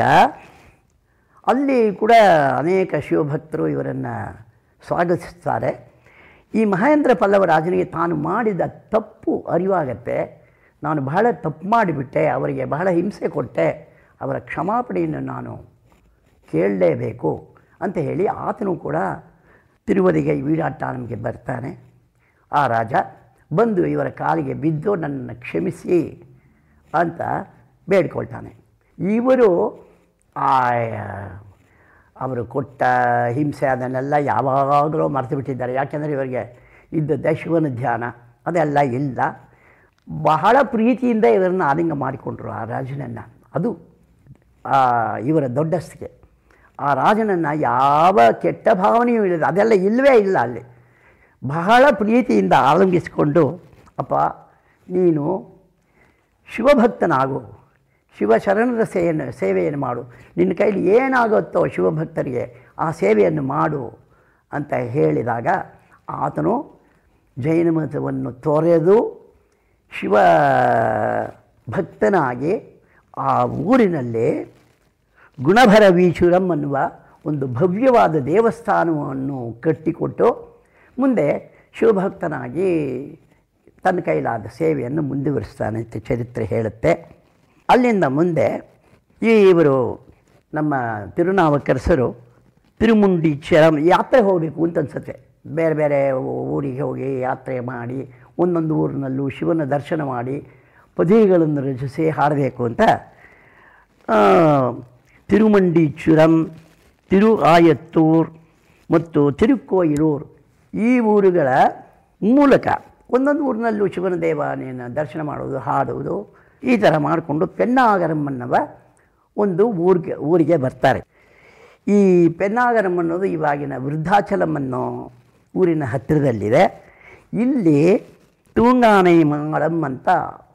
ಅಲ್ಲಿ ಕೂಡ ಅನೇಕ ಶಿವಭಕ್ತರು ಇವರನ್ನು ಸ್ವಾಗತಿಸ್ತಾರೆ ಈ ಮಹೇಂದ್ರ ಪಲ್ಲವರಾಜನಿಗೆ ತಾನು ಮಾಡಿದ ತಪ್ಪು ಅರಿವಾಗತ್ತೆ ನಾನು ಬಹಳ ತಪ್ಪು ಮಾಡಿಬಿಟ್ಟೆ ಅವರಿಗೆ ಬಹಳ ಹಿಂಸೆ ಕೊಟ್ಟೆ ಅವರ ಕ್ಷಮಾಪಣೆಯನ್ನು ನಾನು ಕೇಳಲೇಬೇಕು ಅಂತ ಹೇಳಿ ಆತನು ಕೂಡ ತಿರುವದಿಗೆ ವೀರಾಟಾನಂಗೆ ಬರ್ತಾನೆ ಆ ರಾಜ ಬಂದು ಇವರ ಕಾಲಿಗೆ ಬಿದ್ದು ನನ್ನನ್ನು ಕ್ಷಮಿಸಿ ಅಂತ ಬೇಡ್ಕೊಳ್ತಾನೆ ಇವರು ಆ ಅವರು ಕೊಟ್ಟ ಹಿಂಸೆ ಅದನ್ನೆಲ್ಲ ಯಾವಾಗಲೂ ಮರೆತು ಬಿಟ್ಟಿದ್ದಾರೆ ಯಾಕೆಂದರೆ ಇವರಿಗೆ ಇದ್ದ ಶಿವನ ಧ್ಯಾನ ಅದೆಲ್ಲ ಇಲ್ಲ ಬಹಳ ಪ್ರೀತಿಯಿಂದ ಇವರನ್ನು ಆಲಿಂಗ ಮಾಡಿಕೊಂಡ್ರು ಆ ರಾಜನನ್ನು ಅದು ಆ ಇವರ ದೊಡ್ಡಸ್ತಿಗೆ ಆ ರಾಜನನ್ನು ಯಾವ ಕೆಟ್ಟ ಭಾವನೆಯೂ ಇಲ್ಲ ಅದೆಲ್ಲ ಇಲ್ಲವೇ ಇಲ್ಲ ಅಲ್ಲಿ ಬಹಳ ಪ್ರೀತಿಯಿಂದ ಆಲಂಗಿಸಿಕೊಂಡು ಅಪ್ಪ ನೀನು ಶಿವಭಕ್ತನಾಗು ಶಿವಶರಣರ ಸೇವೆಯನ್ನು ಸೇವೆಯನ್ನು ಮಾಡು ನಿನ್ನ ಕೈಲಿ ಏನಾಗುತ್ತೋ ಶಿವಭಕ್ತರಿಗೆ ಆ ಸೇವೆಯನ್ನು ಮಾಡು ಅಂತ ಹೇಳಿದಾಗ ಆತನು ಜೈನ ಮತವನ್ನು ತೊರೆದು ಶಿವ ಭಕ್ತನಾಗಿ ಆ ಊರಿನಲ್ಲಿ ಗುಣಭರ ವೀಚುರಂ ಅನ್ನುವ ಒಂದು ಭವ್ಯವಾದ ದೇವಸ್ಥಾನವನ್ನು ಕಟ್ಟಿಕೊಟ್ಟು ಮುಂದೆ ಶಿವಭಕ್ತನಾಗಿ ತನ್ನ ಕೈಲಾದ ಸೇವೆಯನ್ನು ಮುಂದುವರಿಸ್ತಾನೆ ಅಂತ ಚರಿತ್ರೆ ಹೇಳುತ್ತೆ ಅಲ್ಲಿಂದ ಮುಂದೆ ಈ ಇವರು ನಮ್ಮ ತಿರುನಾವಕರಸರು ತಿರುಮುಂಡೀಶ್ವರಂ ಯಾತ್ರೆ ಹೋಗಬೇಕು ಅಂತ ಅನ್ಸುತ್ತೆ ಬೇರೆ ಬೇರೆ ಊರಿಗೆ ಹೋಗಿ ಯಾತ್ರೆ ಮಾಡಿ ಒಂದೊಂದು ಊರಿನಲ್ಲೂ ಶಿವನ ದರ್ಶನ ಮಾಡಿ ಪದಿಗಳನ್ನು ರಚಿಸಿ ಹಾಡಬೇಕು ಅಂತ ಆ, ತಿರುಮಂಡೀಚುರಂ ತಿರು ಆಯತ್ತೂರ್ ಮತ್ತು ತಿರುಕೋಯಿಲೂರ್ ಈ ಊರುಗಳ ಮೂಲಕ ಒಂದೊಂದು ಊರಿನಲ್ಲೂ ಶಿವನ ದೇವಾನೆಯನ್ನು ದರ್ಶನ ಮಾಡುವುದು ಹಾಡುವುದು ಈ ಥರ ಮಾಡಿಕೊಂಡು ಪೆನ್ನಾಗರಂ ಅನ್ನುವ ಒಂದು ಊರಿಗೆ ಊರಿಗೆ ಬರ್ತಾರೆ ಈ ಪೆನ್ನಾಗರಂ ಅನ್ನೋದು ಇವಾಗಿನ ವೃದ್ಧಾಚಲಂ ಅನ್ನೋ ಊರಿನ ಹತ್ತಿರದಲ್ಲಿದೆ ಇಲ್ಲಿ ತೂಂಗಾನೈ ಮಂಗಳಂ ಅಂತ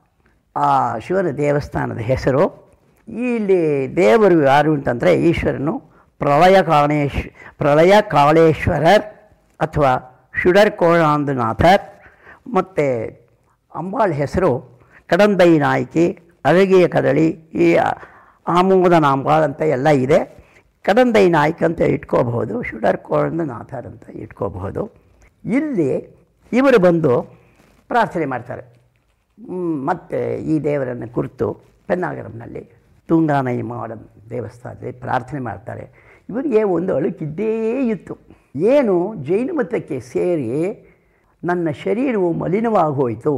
ಆ ಶಿವನ ದೇವಸ್ಥಾನದ ಹೆಸರು ಇಲ್ಲಿ ದೇವರು ಯಾರು ಅಂತಂದರೆ ಈಶ್ವರನು ಪ್ರಳಯ ಕಾಳೇಶ್ ಪ್ರಳಯ ಕಾಳೇಶ್ವರರ್ ಅಥವಾ ಶುಡರ್ ಕೋಳಾಂದುನಾಥರ್ ಮತ್ತು ಅಂಬಾಳ ಹೆಸರು ಕಡಂಬೈ ನಾಯಕಿ ಅರಗಿಯ ಕದಳಿ ಈ ಆಮೋದನಾಂಬಾಳ್ ಅಂತ ಎಲ್ಲ ಇದೆ ಕಡಂದೈ ನಾಯ್ಕ ಅಂತ ಇಟ್ಕೋಬಹುದು ಶುಡರ್ ಕೋಳಂದುನಾಥರ್ ಅಂತ ಇಟ್ಕೋಬಹುದು ಇಲ್ಲಿ ಇವರು ಬಂದು ಪ್ರಾರ್ಥನೆ ಮಾಡ್ತಾರೆ ಮ್, ಮತ್ತೆ ಈ ದೇವರನ್ನು ಕುರಿತು ಪೆನ್ನಾಗರಂನಲ್ಲಿ ತುಂಗಾನೈ ಮಾಡಂ ದೇವಸ್ಥಾನದಲ್ಲಿ ಪ್ರಾರ್ಥನೆ ಮಾಡ್ತಾರೆ ಇವರಿಗೆ ಒಂದು ಅಳುಕಿದ್ದೇ ಇತ್ತು ಏನು ಜೈನ ಮತಕ್ಕೆ ಸೇರಿ ನನ್ನ ಶರೀರವು ಮಲಿನವಾಗಿ ಹೋಯಿತು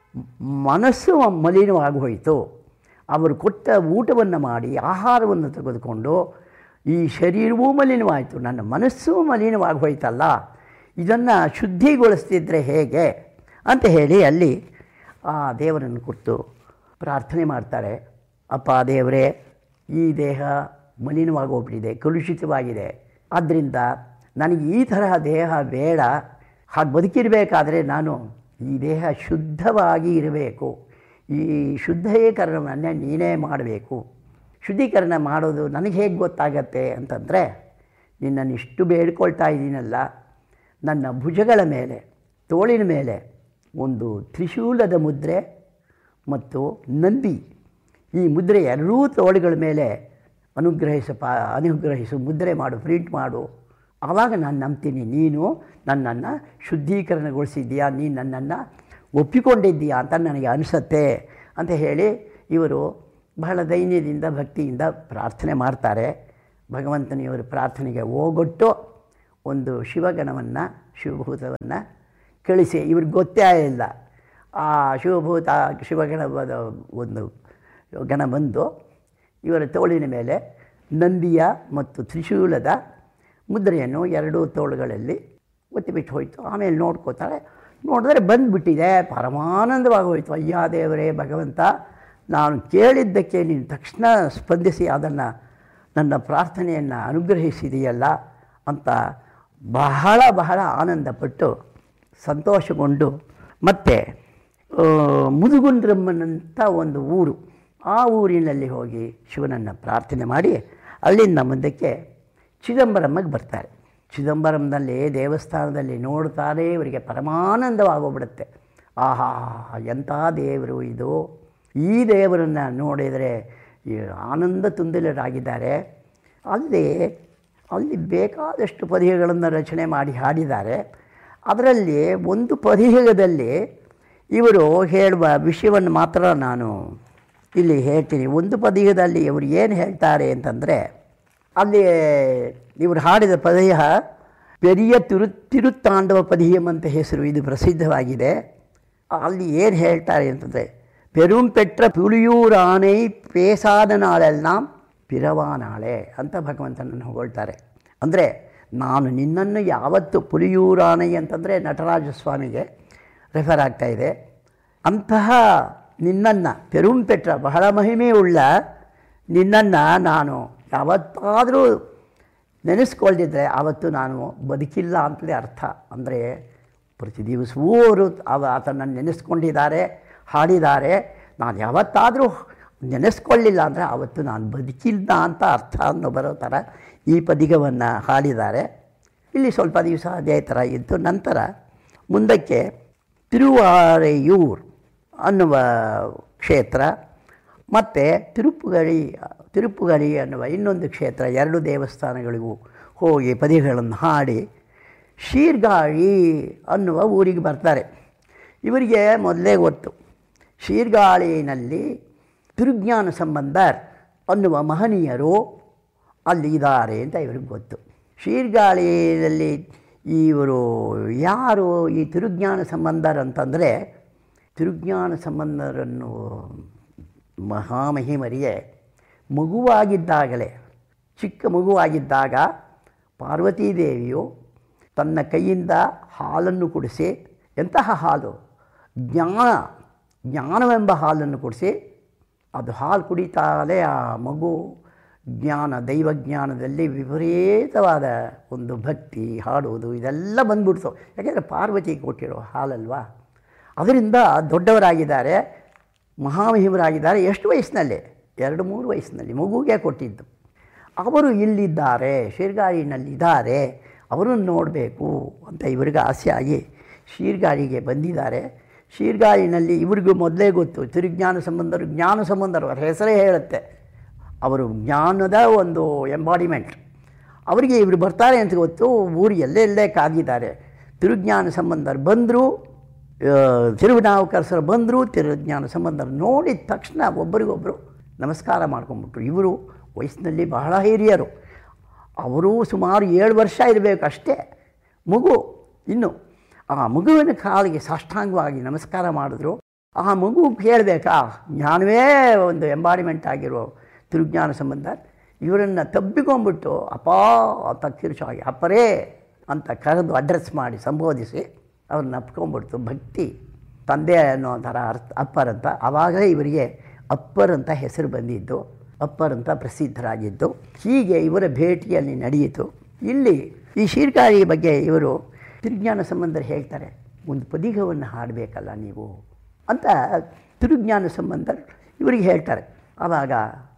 ಮನಸ್ಸು ಮಲಿನವಾಗಿ ಹೋಯಿತು ಅವರು ಕೊಟ್ಟ ಊಟವನ್ನು ಮಾಡಿ ಆಹಾರವನ್ನು ತೆಗೆದುಕೊಂಡು ಈ ಶರೀರವೂ ಮಲಿನವಾಯಿತು ನನ್ನ ಮನಸ್ಸು ಮಲಿನವಾಗಿ ಹೋಯ್ತಲ್ಲ ಇದನ್ನು ಶುದ್ಧಿಗೊಳಿಸ್ತಿದ್ರೆ ಹೇಗೆ ಅಂತ ಹೇಳಿ ಅಲ್ಲಿ ಆ ದೇವರನ್ನು ಕುರಿತು ಪ್ರಾರ್ಥನೆ ಮಾಡ್ತಾರೆ ಅಪ್ಪ ದೇವರೇ ಈ ದೇಹ ಮಲಿನವಾಗಿ ಹೋಗ್ಬಿಟ್ಟಿದೆ ಕಲುಷಿತವಾಗಿದೆ ಆದ್ದರಿಂದ ನನಗೆ ಈ ತರಹ ದೇಹ ಬೇಡ ಹಾಗೆ ಬದುಕಿರಬೇಕಾದ್ರೆ ನಾನು ಈ ದೇಹ ಶುದ್ಧವಾಗಿ ಇರಬೇಕು ಈ ಶುದ್ಧೀಕರಣವನ್ನು ನೀನೇ ಮಾಡಬೇಕು ಶುದ್ಧೀಕರಣ ಮಾಡೋದು ನನಗೆ ಹೇಗೆ ಗೊತ್ತಾಗತ್ತೆ ಅಂತಂದರೆ ನಿನ್ನನ್ನು ಇಷ್ಟು ಬೇಡ್ಕೊಳ್ತಾ ಇದ್ದೀನಲ್ಲ ನನ್ನ ಭುಜಗಳ ಮೇಲೆ ತೋಳಿನ ಮೇಲೆ ಒಂದು ತ್ರಿಶೂಲದ ಮುದ್ರೆ ಮತ್ತು ನಂದಿ ಈ ಮುದ್ರೆ ಎರಡೂ ತೋಳುಗಳ ಮೇಲೆ ಅನುಗ್ರಹಿಸ ಪಾ ಅನುಗ್ರಹಿಸು ಮುದ್ರೆ ಮಾಡು ಪ್ರಿಂಟ್ ಮಾಡು ಆವಾಗ ನಾನು ನಂಬ್ತೀನಿ ನೀನು ನನ್ನನ್ನು ಶುದ್ಧೀಕರಣಗೊಳಿಸಿದ್ದೀಯಾ ನೀನು ನನ್ನನ್ನು ಒಪ್ಪಿಕೊಂಡಿದ್ದೀಯಾ ಅಂತ ನನಗೆ ಅನಿಸತ್ತೆ ಅಂತ ಹೇಳಿ ಇವರು ಬಹಳ ದೈನ್ಯದಿಂದ ಭಕ್ತಿಯಿಂದ ಪ್ರಾರ್ಥನೆ ಮಾಡ್ತಾರೆ ಭಗವಂತನ ಇವರು ಪ್ರಾರ್ಥನೆಗೆ ಹೋಗೊಟ್ಟು ಒಂದು ಶಿವಗಣವನ್ನು ಶಿವಭೂತವನ್ನು ಕಳಿಸಿ ಇವ್ರಿಗೆ ಗೊತ್ತೇ ಇಲ್ಲ ಆ ಶಿವಭೂತ ಶಿವಗಣ ಒಂದು ಗಣ ಬಂದು ಇವರ ತೋಳಿನ ಮೇಲೆ ನಂದಿಯ ಮತ್ತು ತ್ರಿಶೂಲದ ಮುದ್ರೆಯನ್ನು ಎರಡೂ ತೋಳುಗಳಲ್ಲಿ ಒತ್ತಿಬಿಟ್ಟು ಹೋಯಿತು ಆಮೇಲೆ ನೋಡ್ಕೋತಾಳೆ ನೋಡಿದ್ರೆ ಬಂದುಬಿಟ್ಟಿದೆ ಪರಮಾನಂದವಾಗಿ ಹೋಯಿತು ಅಯ್ಯ ದೇವರೇ ಭಗವಂತ ನಾನು ಕೇಳಿದ್ದಕ್ಕೆ ನೀನು ತಕ್ಷಣ ಸ್ಪಂದಿಸಿ ಅದನ್ನು ನನ್ನ ಪ್ರಾರ್ಥನೆಯನ್ನು ಅನುಗ್ರಹಿಸಿದೆಯಲ್ಲ ಅಂತ ಬಹಳ ಬಹಳ ಆನಂದಪಟ್ಟು ಸಂತೋಷಗೊಂಡು ಮತ್ತು ಮುದುಗುಂಡ್ರಮ್ಮನಂಥ ಒಂದು ಊರು ಆ ಊರಿನಲ್ಲಿ ಹೋಗಿ ಶಿವನನ್ನು ಪ್ರಾರ್ಥನೆ ಮಾಡಿ ಅಲ್ಲಿಂದ ಮುಂದಕ್ಕೆ ಚಿದಂಬರಮ್ಮಗೆ ಬರ್ತಾರೆ ಚಿದಂಬರಂನಲ್ಲಿ ದೇವಸ್ಥಾನದಲ್ಲಿ ನೋಡ್ತಾರೆ ಇವರಿಗೆ ಪರಮಾನಂದವಾಗೋಗ್ಬಿಡುತ್ತೆ ಆಹಾ ಎಂಥ ದೇವರು ಇದು ಈ ದೇವರನ್ನು ನೋಡಿದರೆ ಈ ಆನಂದ ತುಂದಿಲರಾಗಿದ್ದಾರೆ ಅಲ್ಲಿ ಅಲ್ಲಿ ಬೇಕಾದಷ್ಟು ಪದಿಗೆಗಳನ್ನು ರಚನೆ ಮಾಡಿ ಹಾಡಿದ್ದಾರೆ ಅದರಲ್ಲಿ ಒಂದು ಪದಿಗದಲ್ಲಿ ಇವರು ಹೇಳುವ ವಿಷಯವನ್ನು ಮಾತ್ರ ನಾನು ಇಲ್ಲಿ ಹೇಳ್ತೀನಿ ಒಂದು ಪದಿಗದಲ್ಲಿ ಇವರು ಏನು ಹೇಳ್ತಾರೆ ಅಂತಂದರೆ ಅಲ್ಲಿ ಇವರು ಹಾಡಿದ ಪದಯ ಪೆರಿಯ ತಿರು ತಿರುತ್ತಾಂಡವ ಪದಿಯಂ ಅಂತ ಹೆಸರು ಇದು ಪ್ರಸಿದ್ಧವಾಗಿದೆ ಅಲ್ಲಿ ಏನು ಹೇಳ್ತಾರೆ ಅಂತಂದರೆ ಪೆರುಂ ಪೆಟ್ರ ಪುಳಿಯೂರಾಣೈ ಪೇಸಾದ ನಾಳೆல்லாம் ಪಿರವಾನಾಳೆ ಅಂತ ಭಗವಂತನನ್ನು ಹೊಗಳ್ತಾರೆ ಅಂದರೆ ನಾನು ನಿನ್ನನ್ನು ಯಾವತ್ತು ಪುಲಿಯೂರಾಣೈ ಅಂತಂದರೆ ನಟರಾಜ ಸ್ವಾಮಿಗೆ ರೆಫರ್ ಆಗ್ತಾ ಇದೆ ಅಂತಹ ನಿನ್ನನ್ನು ಪೆರುಂಪೆಟ್ರ ಬಹಳ ಮಹಿಮೆಯುಳ್ಳ ನಿನ್ನನ್ನು ನಾನು ಯಾವತ್ತಾದರೂ ನೆನೆಸ್ಕೊಳ್ದಿದ್ರೆ ಆವತ್ತು ನಾನು ಬದುಕಿಲ್ಲ ಅಂತಲೇ ಅರ್ಥ ಅಂದರೆ ಪ್ರತಿ ದಿವಸವೂ ಅವರು ಅವ ಆತನನ್ನು ನೆನೆಸ್ಕೊಂಡಿದ್ದಾರೆ ಹಾಡಿದ್ದಾರೆ ನಾನು ಯಾವತ್ತಾದರೂ ನೆನೆಸ್ಕೊಳ್ಳಿಲ್ಲ ಅಂದರೆ ಆವತ್ತು ನಾನು ಬದುಕಿಲ್ಲ ಅಂತ ಅರ್ಥ ಅನ್ನೋ ಬರೋ ಥರ ಈ ಪದಿಗವನ್ನು ಹಾಡಿದ್ದಾರೆ ಇಲ್ಲಿ ಸ್ವಲ್ಪ ದಿವಸ ಅದೇ ಥರ ಇದ್ದು ನಂತರ ಮುಂದಕ್ಕೆ ತಿರುವಾರೆಯೂರ್ ಅನ್ನುವ ಕ್ಷೇತ್ರ ಮತ್ತು ತಿರುಪುಗಳಿ ತಿರುಪುಗಳಿ ಅನ್ನುವ ಇನ್ನೊಂದು ಕ್ಷೇತ್ರ ಎರಡು ದೇವಸ್ಥಾನಗಳಿಗೂ ಹೋಗಿ ಪದಿಗಳನ್ನು ಹಾಡಿ ಶೀರ್ಗಾಳಿ ಅನ್ನುವ ಊರಿಗೆ ಬರ್ತಾರೆ ಇವರಿಗೆ ಮೊದಲೇ ಗೊತ್ತು ಶೀರ್ಗಾಳಿನಲ್ಲಿ ತಿರುಜ್ಞಾನ ಸಂಬಂಧರ್ ಅನ್ನುವ ಮಹನೀಯರು ಅಲ್ಲಿ ಇದ್ದಾರೆ ಅಂತ ಇವ್ರಿಗೆ ಗೊತ್ತು ಶೀರ್ಗಾಳಿಯಲ್ಲಿ ಇವರು ಯಾರು ಈ ತಿರುಜ್ಞಾನ ಸಂಬಂಧರ್ ಅಂತಂದರೆ ತಿರುಜ್ಞಾನ ಸಂಬಂಧರನ್ನು ಮಹಾಮಹಿಮರಿಗೆ ಮಗುವಾಗಿದ್ದಾಗಲೇ ಚಿಕ್ಕ ಮಗುವಾಗಿದ್ದಾಗ ಪಾರ್ವತೀದೇವಿಯು ತನ್ನ ಕೈಯಿಂದ ಹಾಲನ್ನು ಕುಡಿಸಿ ಎಂತಹ ಹಾಲು ಜ್ಞಾನ ಜ್ಞಾನವೆಂಬ ಹಾಲನ್ನು ಕುಡಿಸಿ ಅದು ಹಾಲು ಕುಡಿತಾಲೇ ಆ ಮಗು ಜ್ಞಾನ ದೈವಜ್ಞಾನದಲ್ಲಿ ವಿಪರೀತವಾದ ಒಂದು ಭಕ್ತಿ ಹಾಡುವುದು ಇದೆಲ್ಲ ಬಂದ್ಬಿಡ್ತು ಯಾಕೆಂದರೆ ಪಾರ್ವತಿ ಕೊಟ್ಟಿರೋ ಹಾಲಲ್ವಾ ಅದರಿಂದ ದೊಡ್ಡವರಾಗಿದ್ದಾರೆ ಮಹಾಮಹಿಮರಾಗಿದ್ದಾರೆ ಎಷ್ಟು ವಯಸ್ಸಿನಲ್ಲಿ ಎರಡು ಮೂರು ವಯಸ್ಸಿನಲ್ಲಿ ಮಗುಗೆ ಕೊಟ್ಟಿದ್ದು ಅವರು ಇಲ್ಲಿದ್ದಾರೆ ಶೀರ್ಗಾಳಿನಲ್ಲಿದ್ದಾರೆ ಅವರನ್ನು ನೋಡಬೇಕು ಅಂತ ಇವ್ರಿಗೆ ಆಸೆ ಆಗಿ ಶೀರ್ಗಾಳಿಗೆ ಬಂದಿದ್ದಾರೆ ಶೀರ್ಗಾಳಿನಲ್ಲಿ ಇವ್ರಿಗೂ ಮೊದಲೇ ಗೊತ್ತು ತಿರುಜ್ಞಾನ ಸಂಬಂಧರು ಜ್ಞಾನ ಸಂಬಂಧರು ಅವರ ಹೆಸರೇ ಹೇಳುತ್ತೆ ಅವರು ಜ್ಞಾನದ ಒಂದು ಎಂಬಾಡಿಮೆಂಟ್ ಅವರಿಗೆ ಇವರು ಬರ್ತಾರೆ ಅಂತ ಗೊತ್ತು ಊರು ಎಲ್ಲೆಲ್ಲೇ ಕಾದಿದ್ದಾರೆ ತಿರುಜ್ಞಾನ ಸಂಬಂಧರು ಬಂದರು ತಿರುನಾವುಕರಸರು ಬಂದರು ತಿರುಜ್ಞಾನ ಸಂಬಂಧರು ನೋಡಿದ ತಕ್ಷಣ ಒಬ್ಬರಿಗೊಬ್ಬರು ನಮಸ್ಕಾರ ಮಾಡ್ಕೊಂಬಿಟ್ರು ಇವರು ವಯಸ್ಸಿನಲ್ಲಿ ಬಹಳ ಹಿರಿಯರು ಅವರು ಸುಮಾರು ಏಳು ವರ್ಷ ಇರಬೇಕು ಅಷ್ಟೇ ಮಗು ಇನ್ನು ಆ ಮಗುವಿನ ಕಾಲಿಗೆ ಸಾಷ್ಟಾಂಗವಾಗಿ ನಮಸ್ಕಾರ ಮಾಡಿದ್ರು ಆ ಮಗು ಕೇಳಬೇಕಾ ಜ್ಞಾನವೇ ಒಂದು ಎಂಬಾಡಿಮೆಂಟ್ ಆಗಿರೋ ತಿರುಜ್ಞಾನ ಸಂಬಂಧ ಇವರನ್ನು ತಬ್ಬಿಕೊಂಡ್ಬಿಟ್ಟು ಅಪ್ಪ ಅಂತ ಕಿರುಚಾಗಿ ಅಪ್ಪರೇ ಅಂತ ಕರೆದು ಅಡ್ರೆಸ್ ಮಾಡಿ ಸಂಬೋಧಿಸಿ ಅವ್ರನ್ನ ಅಪ್ಕೊಂಡ್ಬಿಡ್ತು ಭಕ್ತಿ ತಂದೆ ಅನ್ನೋ ಥರ ಅರ್ಥ ಅಪ್ಪರ್ ಅಂತ ಆವಾಗಲೇ ಇವರಿಗೆ ಅಪ್ಪರ್ ಅಂತ ಹೆಸರು ಬಂದಿದ್ದು ಅಪ್ಪರ್ ಅಂತ ಪ್ರಸಿದ್ಧರಾಗಿದ್ದು ಹೀಗೆ ಇವರ ಭೇಟಿಯಲ್ಲಿ ನಡೆಯಿತು ಇಲ್ಲಿ ಈ ಶೀರ್ಕಾಳಿ ಬಗ್ಗೆ ಇವರು ತಿರುಜ್ಞಾನ ಸಂಬಂಧರು ಹೇಳ್ತಾರೆ ಒಂದು ಪದಿಗವನ್ನು ಹಾಡಬೇಕಲ್ಲ ನೀವು ಅಂತ ತಿರುಜ್ಞಾನ ಸಂಬಂಧರು ಇವರಿಗೆ ಹೇಳ್ತಾರೆ ಆವಾಗ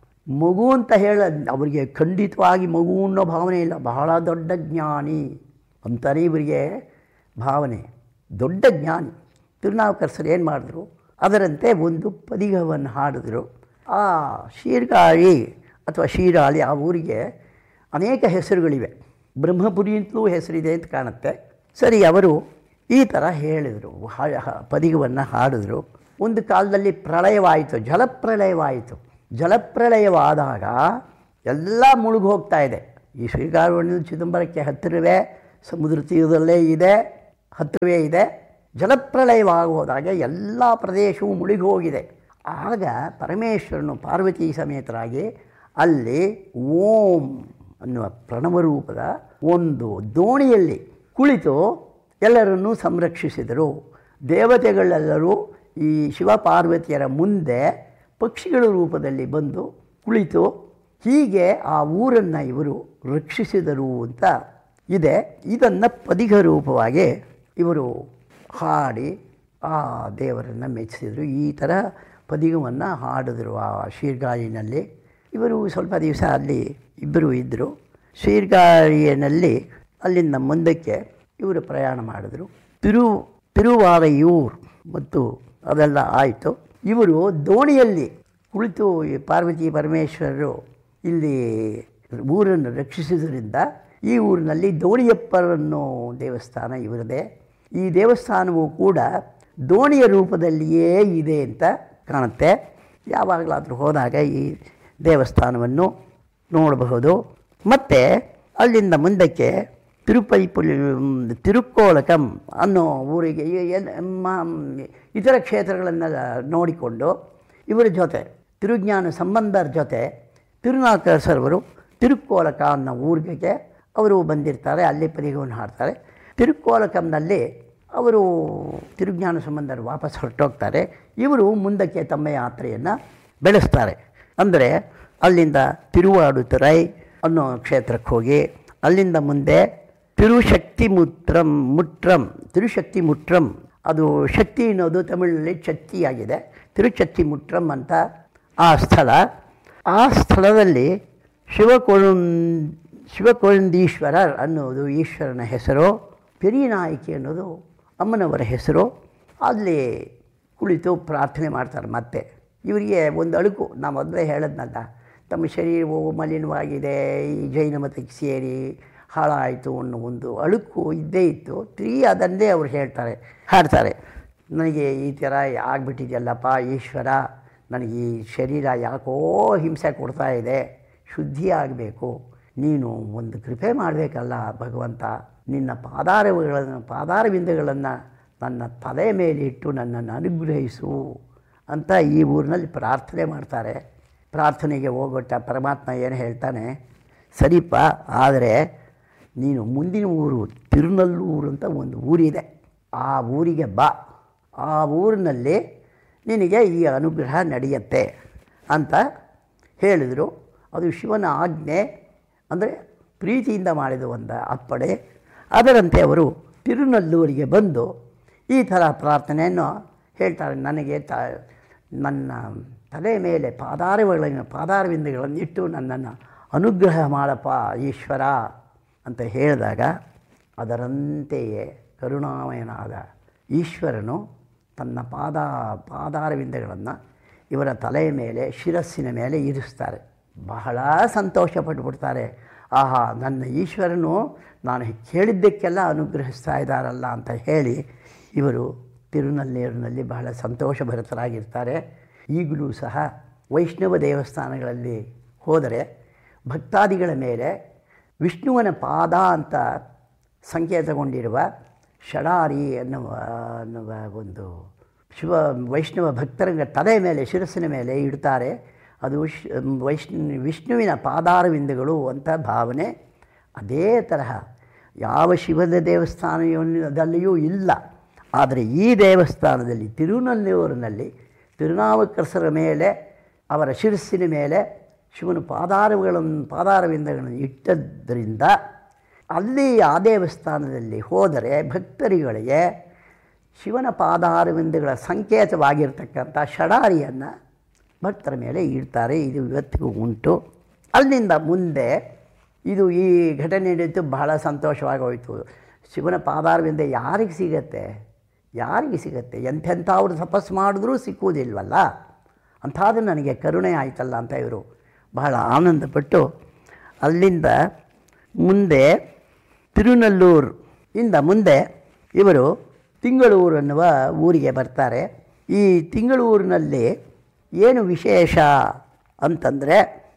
ಮಗು ಅಂತ ಹೇಳ ಅವರಿಗೆ ಖಂಡಿತವಾಗಿ ಮಗು ಅನ್ನೋ ಭಾವನೆ ಇಲ್ಲ ಬಹಳ ದೊಡ್ಡ ಜ್ಞಾನಿ ಅಂತಾರೆ ಇವರಿಗೆ ಭಾವನೆ ದೊಡ್ಡ ಜ್ಞಾನಿ ತಿರುನಾವುಕರ್ಸರು ಏನು ಮಾಡಿದ್ರು ಅದರಂತೆ ಒಂದು ಪದಿಗವನ್ನು ಹಾಡಿದ್ರು ಆ ಶೀರ್ಗಾಳಿ ಅಥವಾ ಶೀರಾಳಿ ಆ ಊರಿಗೆ ಅನೇಕ ಹೆಸರುಗಳಿವೆ ಬ್ರಹ್ಮಪುರಿ ಅಂತಲೂ ಹೆಸರಿದೆ ಅಂತ ಕಾಣುತ್ತೆ ಸರಿ ಅವರು ಈ ಥರ ಹೇಳಿದರು ಪದಿಗವನ್ನು ಹಾಡಿದ್ರು ಒಂದು ಕಾಲದಲ್ಲಿ ಪ್ರಳಯವಾಯಿತು ಜಲಪ್ರಳಯವಾಯಿತು ಜಲಪ್ರಳಯವಾದಾಗ ಎಲ್ಲ ಮುಳುಗಿ ಹೋಗ್ತಾ ಇದೆ ಈ ಶ್ರೀಗಾರವಣ್ಣ ಚಿದಂಬರಕ್ಕೆ ಹತ್ತಿರವೇ ಸಮುದ್ರ ತೀರದಲ್ಲೇ ಇದೆ ಹತ್ತಿರವೇ ಇದೆ ಜಲಪ್ರಳಯವಾಗಿ ಹೋದಾಗ ಎಲ್ಲ ಪ್ರದೇಶವೂ ಮುಳುಗಿ ಹೋಗಿದೆ ಆಗ ಪರಮೇಶ್ವರನು ಪಾರ್ವತಿ ಸಮೇತರಾಗಿ ಅಲ್ಲಿ ಓಂ ಅನ್ನುವ ಪ್ರಣವ ರೂಪದ ಒಂದು ದೋಣಿಯಲ್ಲಿ ಕುಳಿತು ಎಲ್ಲರನ್ನೂ ಸಂರಕ್ಷಿಸಿದರು ದೇವತೆಗಳೆಲ್ಲರೂ ಈ ಶಿವಪಾರ್ವತಿಯರ ಮುಂದೆ ಪಕ್ಷಿಗಳ ರೂಪದಲ್ಲಿ ಬಂದು ಕುಳಿತು ಹೀಗೆ ಆ ಊರನ್ನು ಇವರು ರಕ್ಷಿಸಿದರು ಅಂತ ಇದೆ ಇದನ್ನು ಪದಿಗ ರೂಪವಾಗಿ ಇವರು ಹಾಡಿ ಆ ದೇವರನ್ನು ಮೆಚ್ಚಿಸಿದರು ಈ ಥರ ಪದಿಗವನ್ನು ಹಾಡಿದ್ರು ಆ ಶೀರ್ಗಾಳಿನಲ್ಲಿ ಇವರು ಸ್ವಲ್ಪ ದಿವಸ ಅಲ್ಲಿ ಇಬ್ಬರು ಇದ್ದರು ಶೀರ್ಗಾಳಿಯಲ್ಲಿ ಅಲ್ಲಿಂದ ಮುಂದಕ್ಕೆ ಇವರು ಪ್ರಯಾಣ ಮಾಡಿದರು ತಿರು ತಿರುವಾರಯೂರ್ ಮತ್ತು ಅದೆಲ್ಲ ಆಯಿತು ಇವರು ದೋಣಿಯಲ್ಲಿ ಕುಳಿತು ಈ ಪಾರ್ವತಿ ಪರಮೇಶ್ವರರು ಇಲ್ಲಿ ಊರನ್ನು ರಕ್ಷಿಸಿದ್ರಿಂದ ಈ ಊರಿನಲ್ಲಿ ದೋಣಿಯಪ್ಪರನ್ನೋ ದೇವಸ್ಥಾನ ಇವರದೇ ಈ ದೇವಸ್ಥಾನವು ಕೂಡ ದೋಣಿಯ ರೂಪದಲ್ಲಿಯೇ ಇದೆ ಅಂತ ಕಾಣುತ್ತೆ ಯಾವಾಗಲಾದರೂ ಹೋದಾಗ ಈ ದೇವಸ್ಥಾನವನ್ನು ನೋಡಬಹುದು ಮತ್ತು ಅಲ್ಲಿಂದ ಮುಂದಕ್ಕೆ ತಿರುಪೈಪುಲಿ ತಿರುಕ್ಕೋಳಕಂ ಅನ್ನೋ ಊರಿಗೆ ಈ ಎಲ್- ಮ- ಇತರ ಕ್ಷೇತ್ರಗಳನ್ನೆಲ್ಲ ನೋಡಿಕೊಂಡು ಇವರ ಜೊತೆ ತಿರುಜ್ಞಾನ ಸಂಬಂಧರ ಜೊತೆ ತಿರುನಾಕರ್ಸರವರು ತಿರುಕ್ಕೋಲಕ ಅನ್ನೋ ಊರಿಗೆ ಅವರು ಬಂದಿರ್ತಾರೆ ಅಲ್ಲಿ ಪದಿಗವನ್ನು ಹಾಡ್ತಾರೆ ತಿರುಕ್ಕೋಲಕಂನಲ್ಲಿ ಅವರು ತಿರುಜ್ಞಾನ ಸಂಬಂಧರು ವಾಪಸ್ ಹೊರಟೋಗ್ತಾರೆ ಇವರು ಮುಂದಕ್ಕೆ ತಮ್ಮ ಯಾತ್ರೆಯನ್ನು ಬೆಳೆಸ್ತಾರೆ ಅಂದರೆ ಅಲ್ಲಿಂದ ತಿರುವಾಡುತುರೈ ಅನ್ನೋ ಕ್ಷೇತ್ರಕ್ಕೆ ಹೋಗಿ ಅಲ್ಲಿಂದ ಮುಂದೆ ತಿರುಶಕ್ತಿ ಮುತ್ರಂ ಮುಟ್ರಂ ತಿರುಶಕ್ತಿ ಮುಟ್ರಂ ಅದು ಶಕ್ತಿ ಅನ್ನೋದು ತಮಿಳಿನಲ್ಲಿ ಶಕ್ತಿಯಾಗಿದೆ ತಿರುಚಕ್ತಿ ಮುಟ್ರಂ ಅಂತ ಆ ಸ್ಥಳ ಆ ಸ್ಥಳದಲ್ಲಿ ಶಿವಕೊಳುಂ ಶಿವಕೊಳಂದೀಶ್ವರರ್ ಅನ್ನೋದು ಈಶ್ವರನ ಹೆಸರು ಪೆರಿನಾಯಕಿ ಅನ್ನೋದು ಅಮ್ಮನವರ ಹೆಸರು ಅಲ್ಲಿ ಕುಳಿತು ಪ್ರಾರ್ಥನೆ ಮಾಡ್ತಾರೆ ಮತ್ತೆ ಇವರಿಗೆ ಒಂದು ಅಳುಕು ನಾ ಮೊದಲೇ ಹೇಳದ್ನಲ್ಲ ತಮ್ಮ ಶರೀರವು ಮಲಿನವಾಗಿದೆ ಈ ಜೈನ ಮತಕ್ಕೆ ಸೇರಿ ಹಾಳಾಯಿತು ಅನ್ನೋ ಒಂದು ಅಳುಕು ಇದ್ದೇ ಇತ್ತು ತಿರುಗಿ ಅದನ್ನೇ ಅವ್ರು ಹೇಳ್ತಾರೆ ಹಾಡ್ತಾರೆ ನನಗೆ ಈ ಥರ ಆಗ್ಬಿಟ್ಟಿದೆಯಲ್ಲಪ್ಪ ಈಶ್ವರ ನನಗೆ ಈ ಶರೀರ ಯಾಕೋ ಹಿಂಸೆ ಕೊಡ್ತಾ ಇದೆ ಶುದ್ಧಿ ಆಗಬೇಕು ನೀನು ಒಂದು ಕೃಪೆ ಮಾಡಬೇಕಲ್ಲ ಭಗವಂತ ನಿನ್ನ ಪಾದಾರಗಳನ್ನು ಪಾದಾರವಿಂದಗಳನ್ನು ನನ್ನ ತಲೆ ಮೇಲೆ ಇಟ್ಟು ನನ್ನನ್ನು ಅನುಗ್ರಹಿಸು ಅಂತ ಈ ಊರಿನಲ್ಲಿ ಪ್ರಾರ್ಥನೆ ಮಾಡ್ತಾರೆ ಪ್ರಾರ್ಥನೆಗೆ ಹೋಗೊಟ್ಟ ಪರಮಾತ್ಮ ಏನು ಹೇಳ್ತಾನೆ ಸರಿಪ ಆದರೆ ನೀನು ಮುಂದಿನ ಊರು ತಿರುನಲ್ಲೂರು ಅಂತ ಒಂದು ಊರಿದೆ ಆ ಊರಿಗೆ ಬಾ ಆ ಊರಿನಲ್ಲಿ ನಿನಗೆ ಈ ಅನುಗ್ರಹ ನಡೆಯುತ್ತೆ ಅಂತ ಹೇಳಿದರು ಅದು ಶಿವನ ಆಜ್ಞೆ ಅಂದರೆ ಪ್ರೀತಿಯಿಂದ ಮಾಡಿದ ಒಂದು ಅಪ್ಪಣೆ ಅದರಂತೆ ಅವರು ತಿರುನಲ್ಲೂರಿಗೆ ಬಂದು ಈ ಥರ ಪ್ರಾರ್ಥನೆಯನ್ನು ಹೇಳ್ತಾರೆ ನನಗೆ ತ ನನ್ನ ತಲೆ ಮೇಲೆ ಪಾದಾರಗಳನ್ನು ಪಾದಾರವಿಂದಗಳನ್ನು ಇಟ್ಟು ನನ್ನನ್ನು ಅನುಗ್ರಹ ಮಾಡಪ್ಪ ಈಶ್ವರ ಅಂತ ಹೇಳಿದಾಗ ಅದರಂತೆಯೇ ಕರುಣಾಮಯನಾದ ಈಶ್ವರನು ತನ್ನ ಪಾದ ಪಾದಾರವಿಂದಗಳನ್ನು ಇವರ ತಲೆಯ ಮೇಲೆ ಶಿರಸ್ಸಿನ ಮೇಲೆ ಇರಿಸ್ತಾರೆ ಬಹಳ ಸಂತೋಷ ಪಟ್ಟುಬಿಡ್ತಾರೆ ಆಹಾ ನನ್ನ ಈಶ್ವರನು ನಾನು ಕೇಳಿದ್ದಕ್ಕೆಲ್ಲ ಅನುಗ್ರಹಿಸ್ತಾ ಇದ್ದಾರಲ್ಲ ಅಂತ ಹೇಳಿ ಇವರು ತಿರುನಲ್ಲೇರಿನಲ್ಲಿ ಬಹಳ ಸಂತೋಷಭರಿತರಾಗಿರ್ತಾರೆ ಈಗಲೂ ಸಹ ವೈಷ್ಣವ ದೇವಸ್ಥಾನಗಳಲ್ಲಿ ಹೋದರೆ ಭಕ್ತಾದಿಗಳ ಮೇಲೆ ವಿಷ್ಣುವನ ಪಾದ ಅಂತ ಸಂಕೇತಗೊಂಡಿರುವ ಷಡಾರಿ ಅನ್ನುವ ಅನ್ನುವ ಒಂದು ಶಿವ ವೈಷ್ಣವ ಭಕ್ತರ ತಲೆ ಮೇಲೆ ಶಿರಸ್ಸಿನ ಮೇಲೆ ಇಡ್ತಾರೆ ಅದು ಶ್ ವೈಷ್ಣು ವಿಷ್ಣುವಿನ ಪಾದಾರವಿಂದಗಳು ಅಂತ ಭಾವನೆ ಅದೇ ತರಹ ಯಾವ ಶಿವದ ದೇವಸ್ಥಾನದಲ್ಲಿಯೂ ಇಲ್ಲ ಆದರೆ ಈ ದೇವಸ್ಥಾನದಲ್ಲಿ ತಿರುನಲ್ಲೂರಿನಲ್ಲಿ ತಿರುನಾವುಕರಸರ ಮೇಲೆ ಅವರ ಶಿರಸ್ಸಿನ ಮೇಲೆ ಶಿವನ ಪಾದಾರಗಳನ್ನು ಪಾದಾರವಿಂದಗಳನ್ನು ಇಟ್ಟದ್ದರಿಂದ ಅಲ್ಲಿ ಆ ದೇವಸ್ಥಾನದಲ್ಲಿ ಹೋದರೆ ಭಕ್ತರುಗಳಿಗೆ ಶಿವನ ಪಾದಾರವಿಂದಗಳ ಸಂಕೇತವಾಗಿರ್ತಕ್ಕಂಥ ಷಡಾರಿಯನ್ನು ಭಕ್ತರ ಮೇಲೆ ಇಡ್ತಾರೆ ಇದು ಇವತ್ತಿಗೂ ಉಂಟು ಅಲ್ಲಿಂದ ಮುಂದೆ ಇದು ಈ ಘಟನೆ ನಡೀತು ಬಹಳ ಸಂತೋಷವಾಗಿ ಹೋಯಿತು ಶಿವನ ಪಾದಾರವಿಂದ ಯಾರಿಗೆ ಸಿಗತ್ತೆ ಯಾರಿಗೆ ಸಿಗತ್ತೆ ಎಂಥೆಂಥವ್ರು ತಪಸ್ಸು ಮಾಡಿದ್ರೂ ಸಿಕ್ಕುವುದಿಲ್ವಲ್ಲ ಅಂಥದ್ದು ನನಗೆ ಕರುಣೆ ಆಯ್ತಲ್ಲ ಅಂತ ಇವರು ಬಹಳ ಆನಂದಪಟ್ಟು ಅಲ್ಲಿಂದ ಮುಂದೆ ತಿರುನಲ್ಲೂರು ಇಂದ ಮುಂದೆ ಇವರು ತಿಂಗಳೂರು ಅನ್ನುವ ಊರಿಗೆ ಬರ್ತಾರೆ ಈ ತಿಂಗಳೂರಿನಲ್ಲಿ ಏನು ವಿಶೇಷ ಅಂತಂದರೆ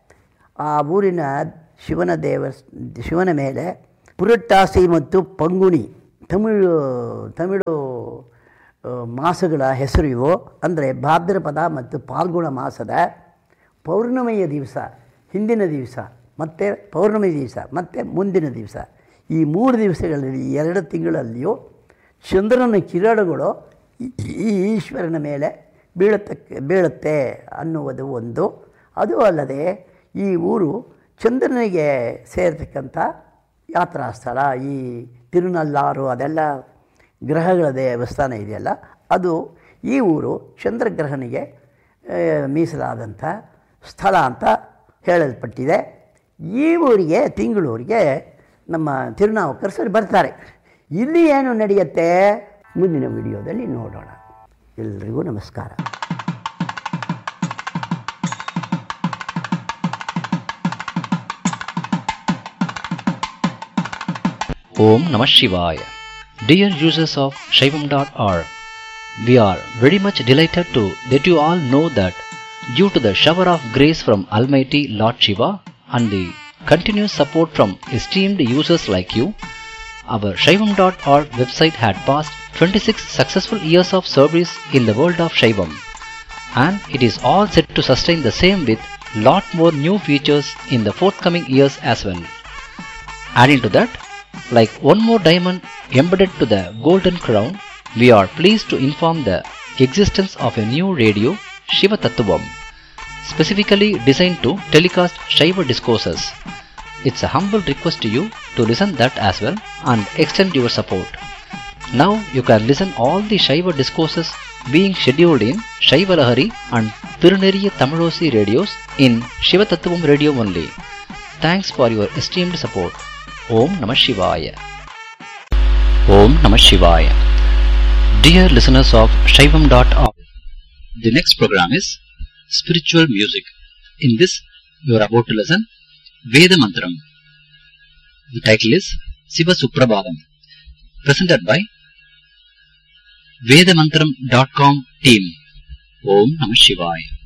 ಆ ಊರಿನ ಶಿವನ ದೇವ ಶಿವನ ಮೇಲೆ ಪುರಟ್ಟಾಸಿ ಮತ್ತು ಪಂಗುಣಿ ತಮಿಳು ತಮಿಳು ಆ, ಮಾಸಗಳ ಹೆಸರು ಇವು ಅಂದರೆ ಭಾದ್ರಪದ ಮತ್ತು ಪಾಲ್ಗುಣ ಮಾಸದ ಪೌರ್ಣಮಿಯ ದಿವಸ ಹಿಂದಿನ ದಿವಸ ಮತ್ತು ಪೌರ್ಣಮಿ ದಿವಸ ಮತ್ತು ಮುಂದಿನ ದಿವಸ ಈ ಮೂರು ದಿವಸಗಳಲ್ಲಿ ಈ ಎರಡು ತಿಂಗಳಲ್ಲಿಯೂ ಚಂದ್ರನ ಕಿರಣಗಳು ಈ- ಈ ಈಶ್ವರನ ಮೇಲೆ ಬೀಳತಕ್ಕ ಬೀಳುತ್ತೆ ಅನ್ನುವುದು ಒಂದು ಅದು ಅಲ್ಲದೆ ಈ ಊರು ಚಂದ್ರನಿಗೆ ಸೇರ್ತಕ್ಕಂಥ ಯಾತ್ರಾ ಸ್ಥಳ ಈ ತಿರುನಲ್ಲಾರು ಅದೆಲ್ಲ ಗ್ರಹಗಳ ದೇವಸ್ಥಾನ ಇದೆಯಲ್ಲ ಅದು ಈ ಊರು ಚಂದ್ರಗ್ರಹನಿಗೆ ಆ, ಮೀಸಲಾದಂಥ ಸ್ಥಳ ಅಂತ ಹೇಳಲ್ಪಟ್ಟಿದೆ ಈ ಊರಿಗೆ ತಿಂಗಳೂರಿಗೆ ನಮ್ಮ ತಿರುನಾವುಕರಸರು ಬರ್ತಾರೆ ಇಲ್ಲಿ ಏನು ನಡೆಯುತ್ತೆ ಮುಂದಿನ ವಿಡಿಯೋದಲ್ಲಿ ನೋಡೋಣ ಎಲ್ರಿಗೂ ನಮಸ್ಕಾರ
Om Namah Shivaya. Dear users of Shaivam.org, we are very much delighted to let you all know that due to the shower of grace from Almighty Lord Shiva and the continuous support from esteemed users like you, our Shaivam.org website had passed 26 successful years of service in the world of Shaivam and it is all set to sustain the same with lot more new features in the forthcoming years as well. Adding to that, like one more diamond embedded to the golden crown, we are pleased to inform the existence of a new radio, Shiva Tattvam, specifically designed to telecast Shiva discourses. It's a humble request to you to listen that as well and extend your support. Now you can listen all the Shiva discourses being scheduled in Shiva Lahari and Tiruneriya Tamilosi radios in Shiva Tattvam radio only. Thanks for your esteemed support. Om Namah Shivaya. Om Namah Shivaya. Dear listeners of Shaivam.org, the next program is Spiritual Music. In this, you are about to listen Veda Mantram. The title is Siva Suprabhadam, presented by Vedamantram dot com team ಓಂ ನಮ ಶಿವಾಯ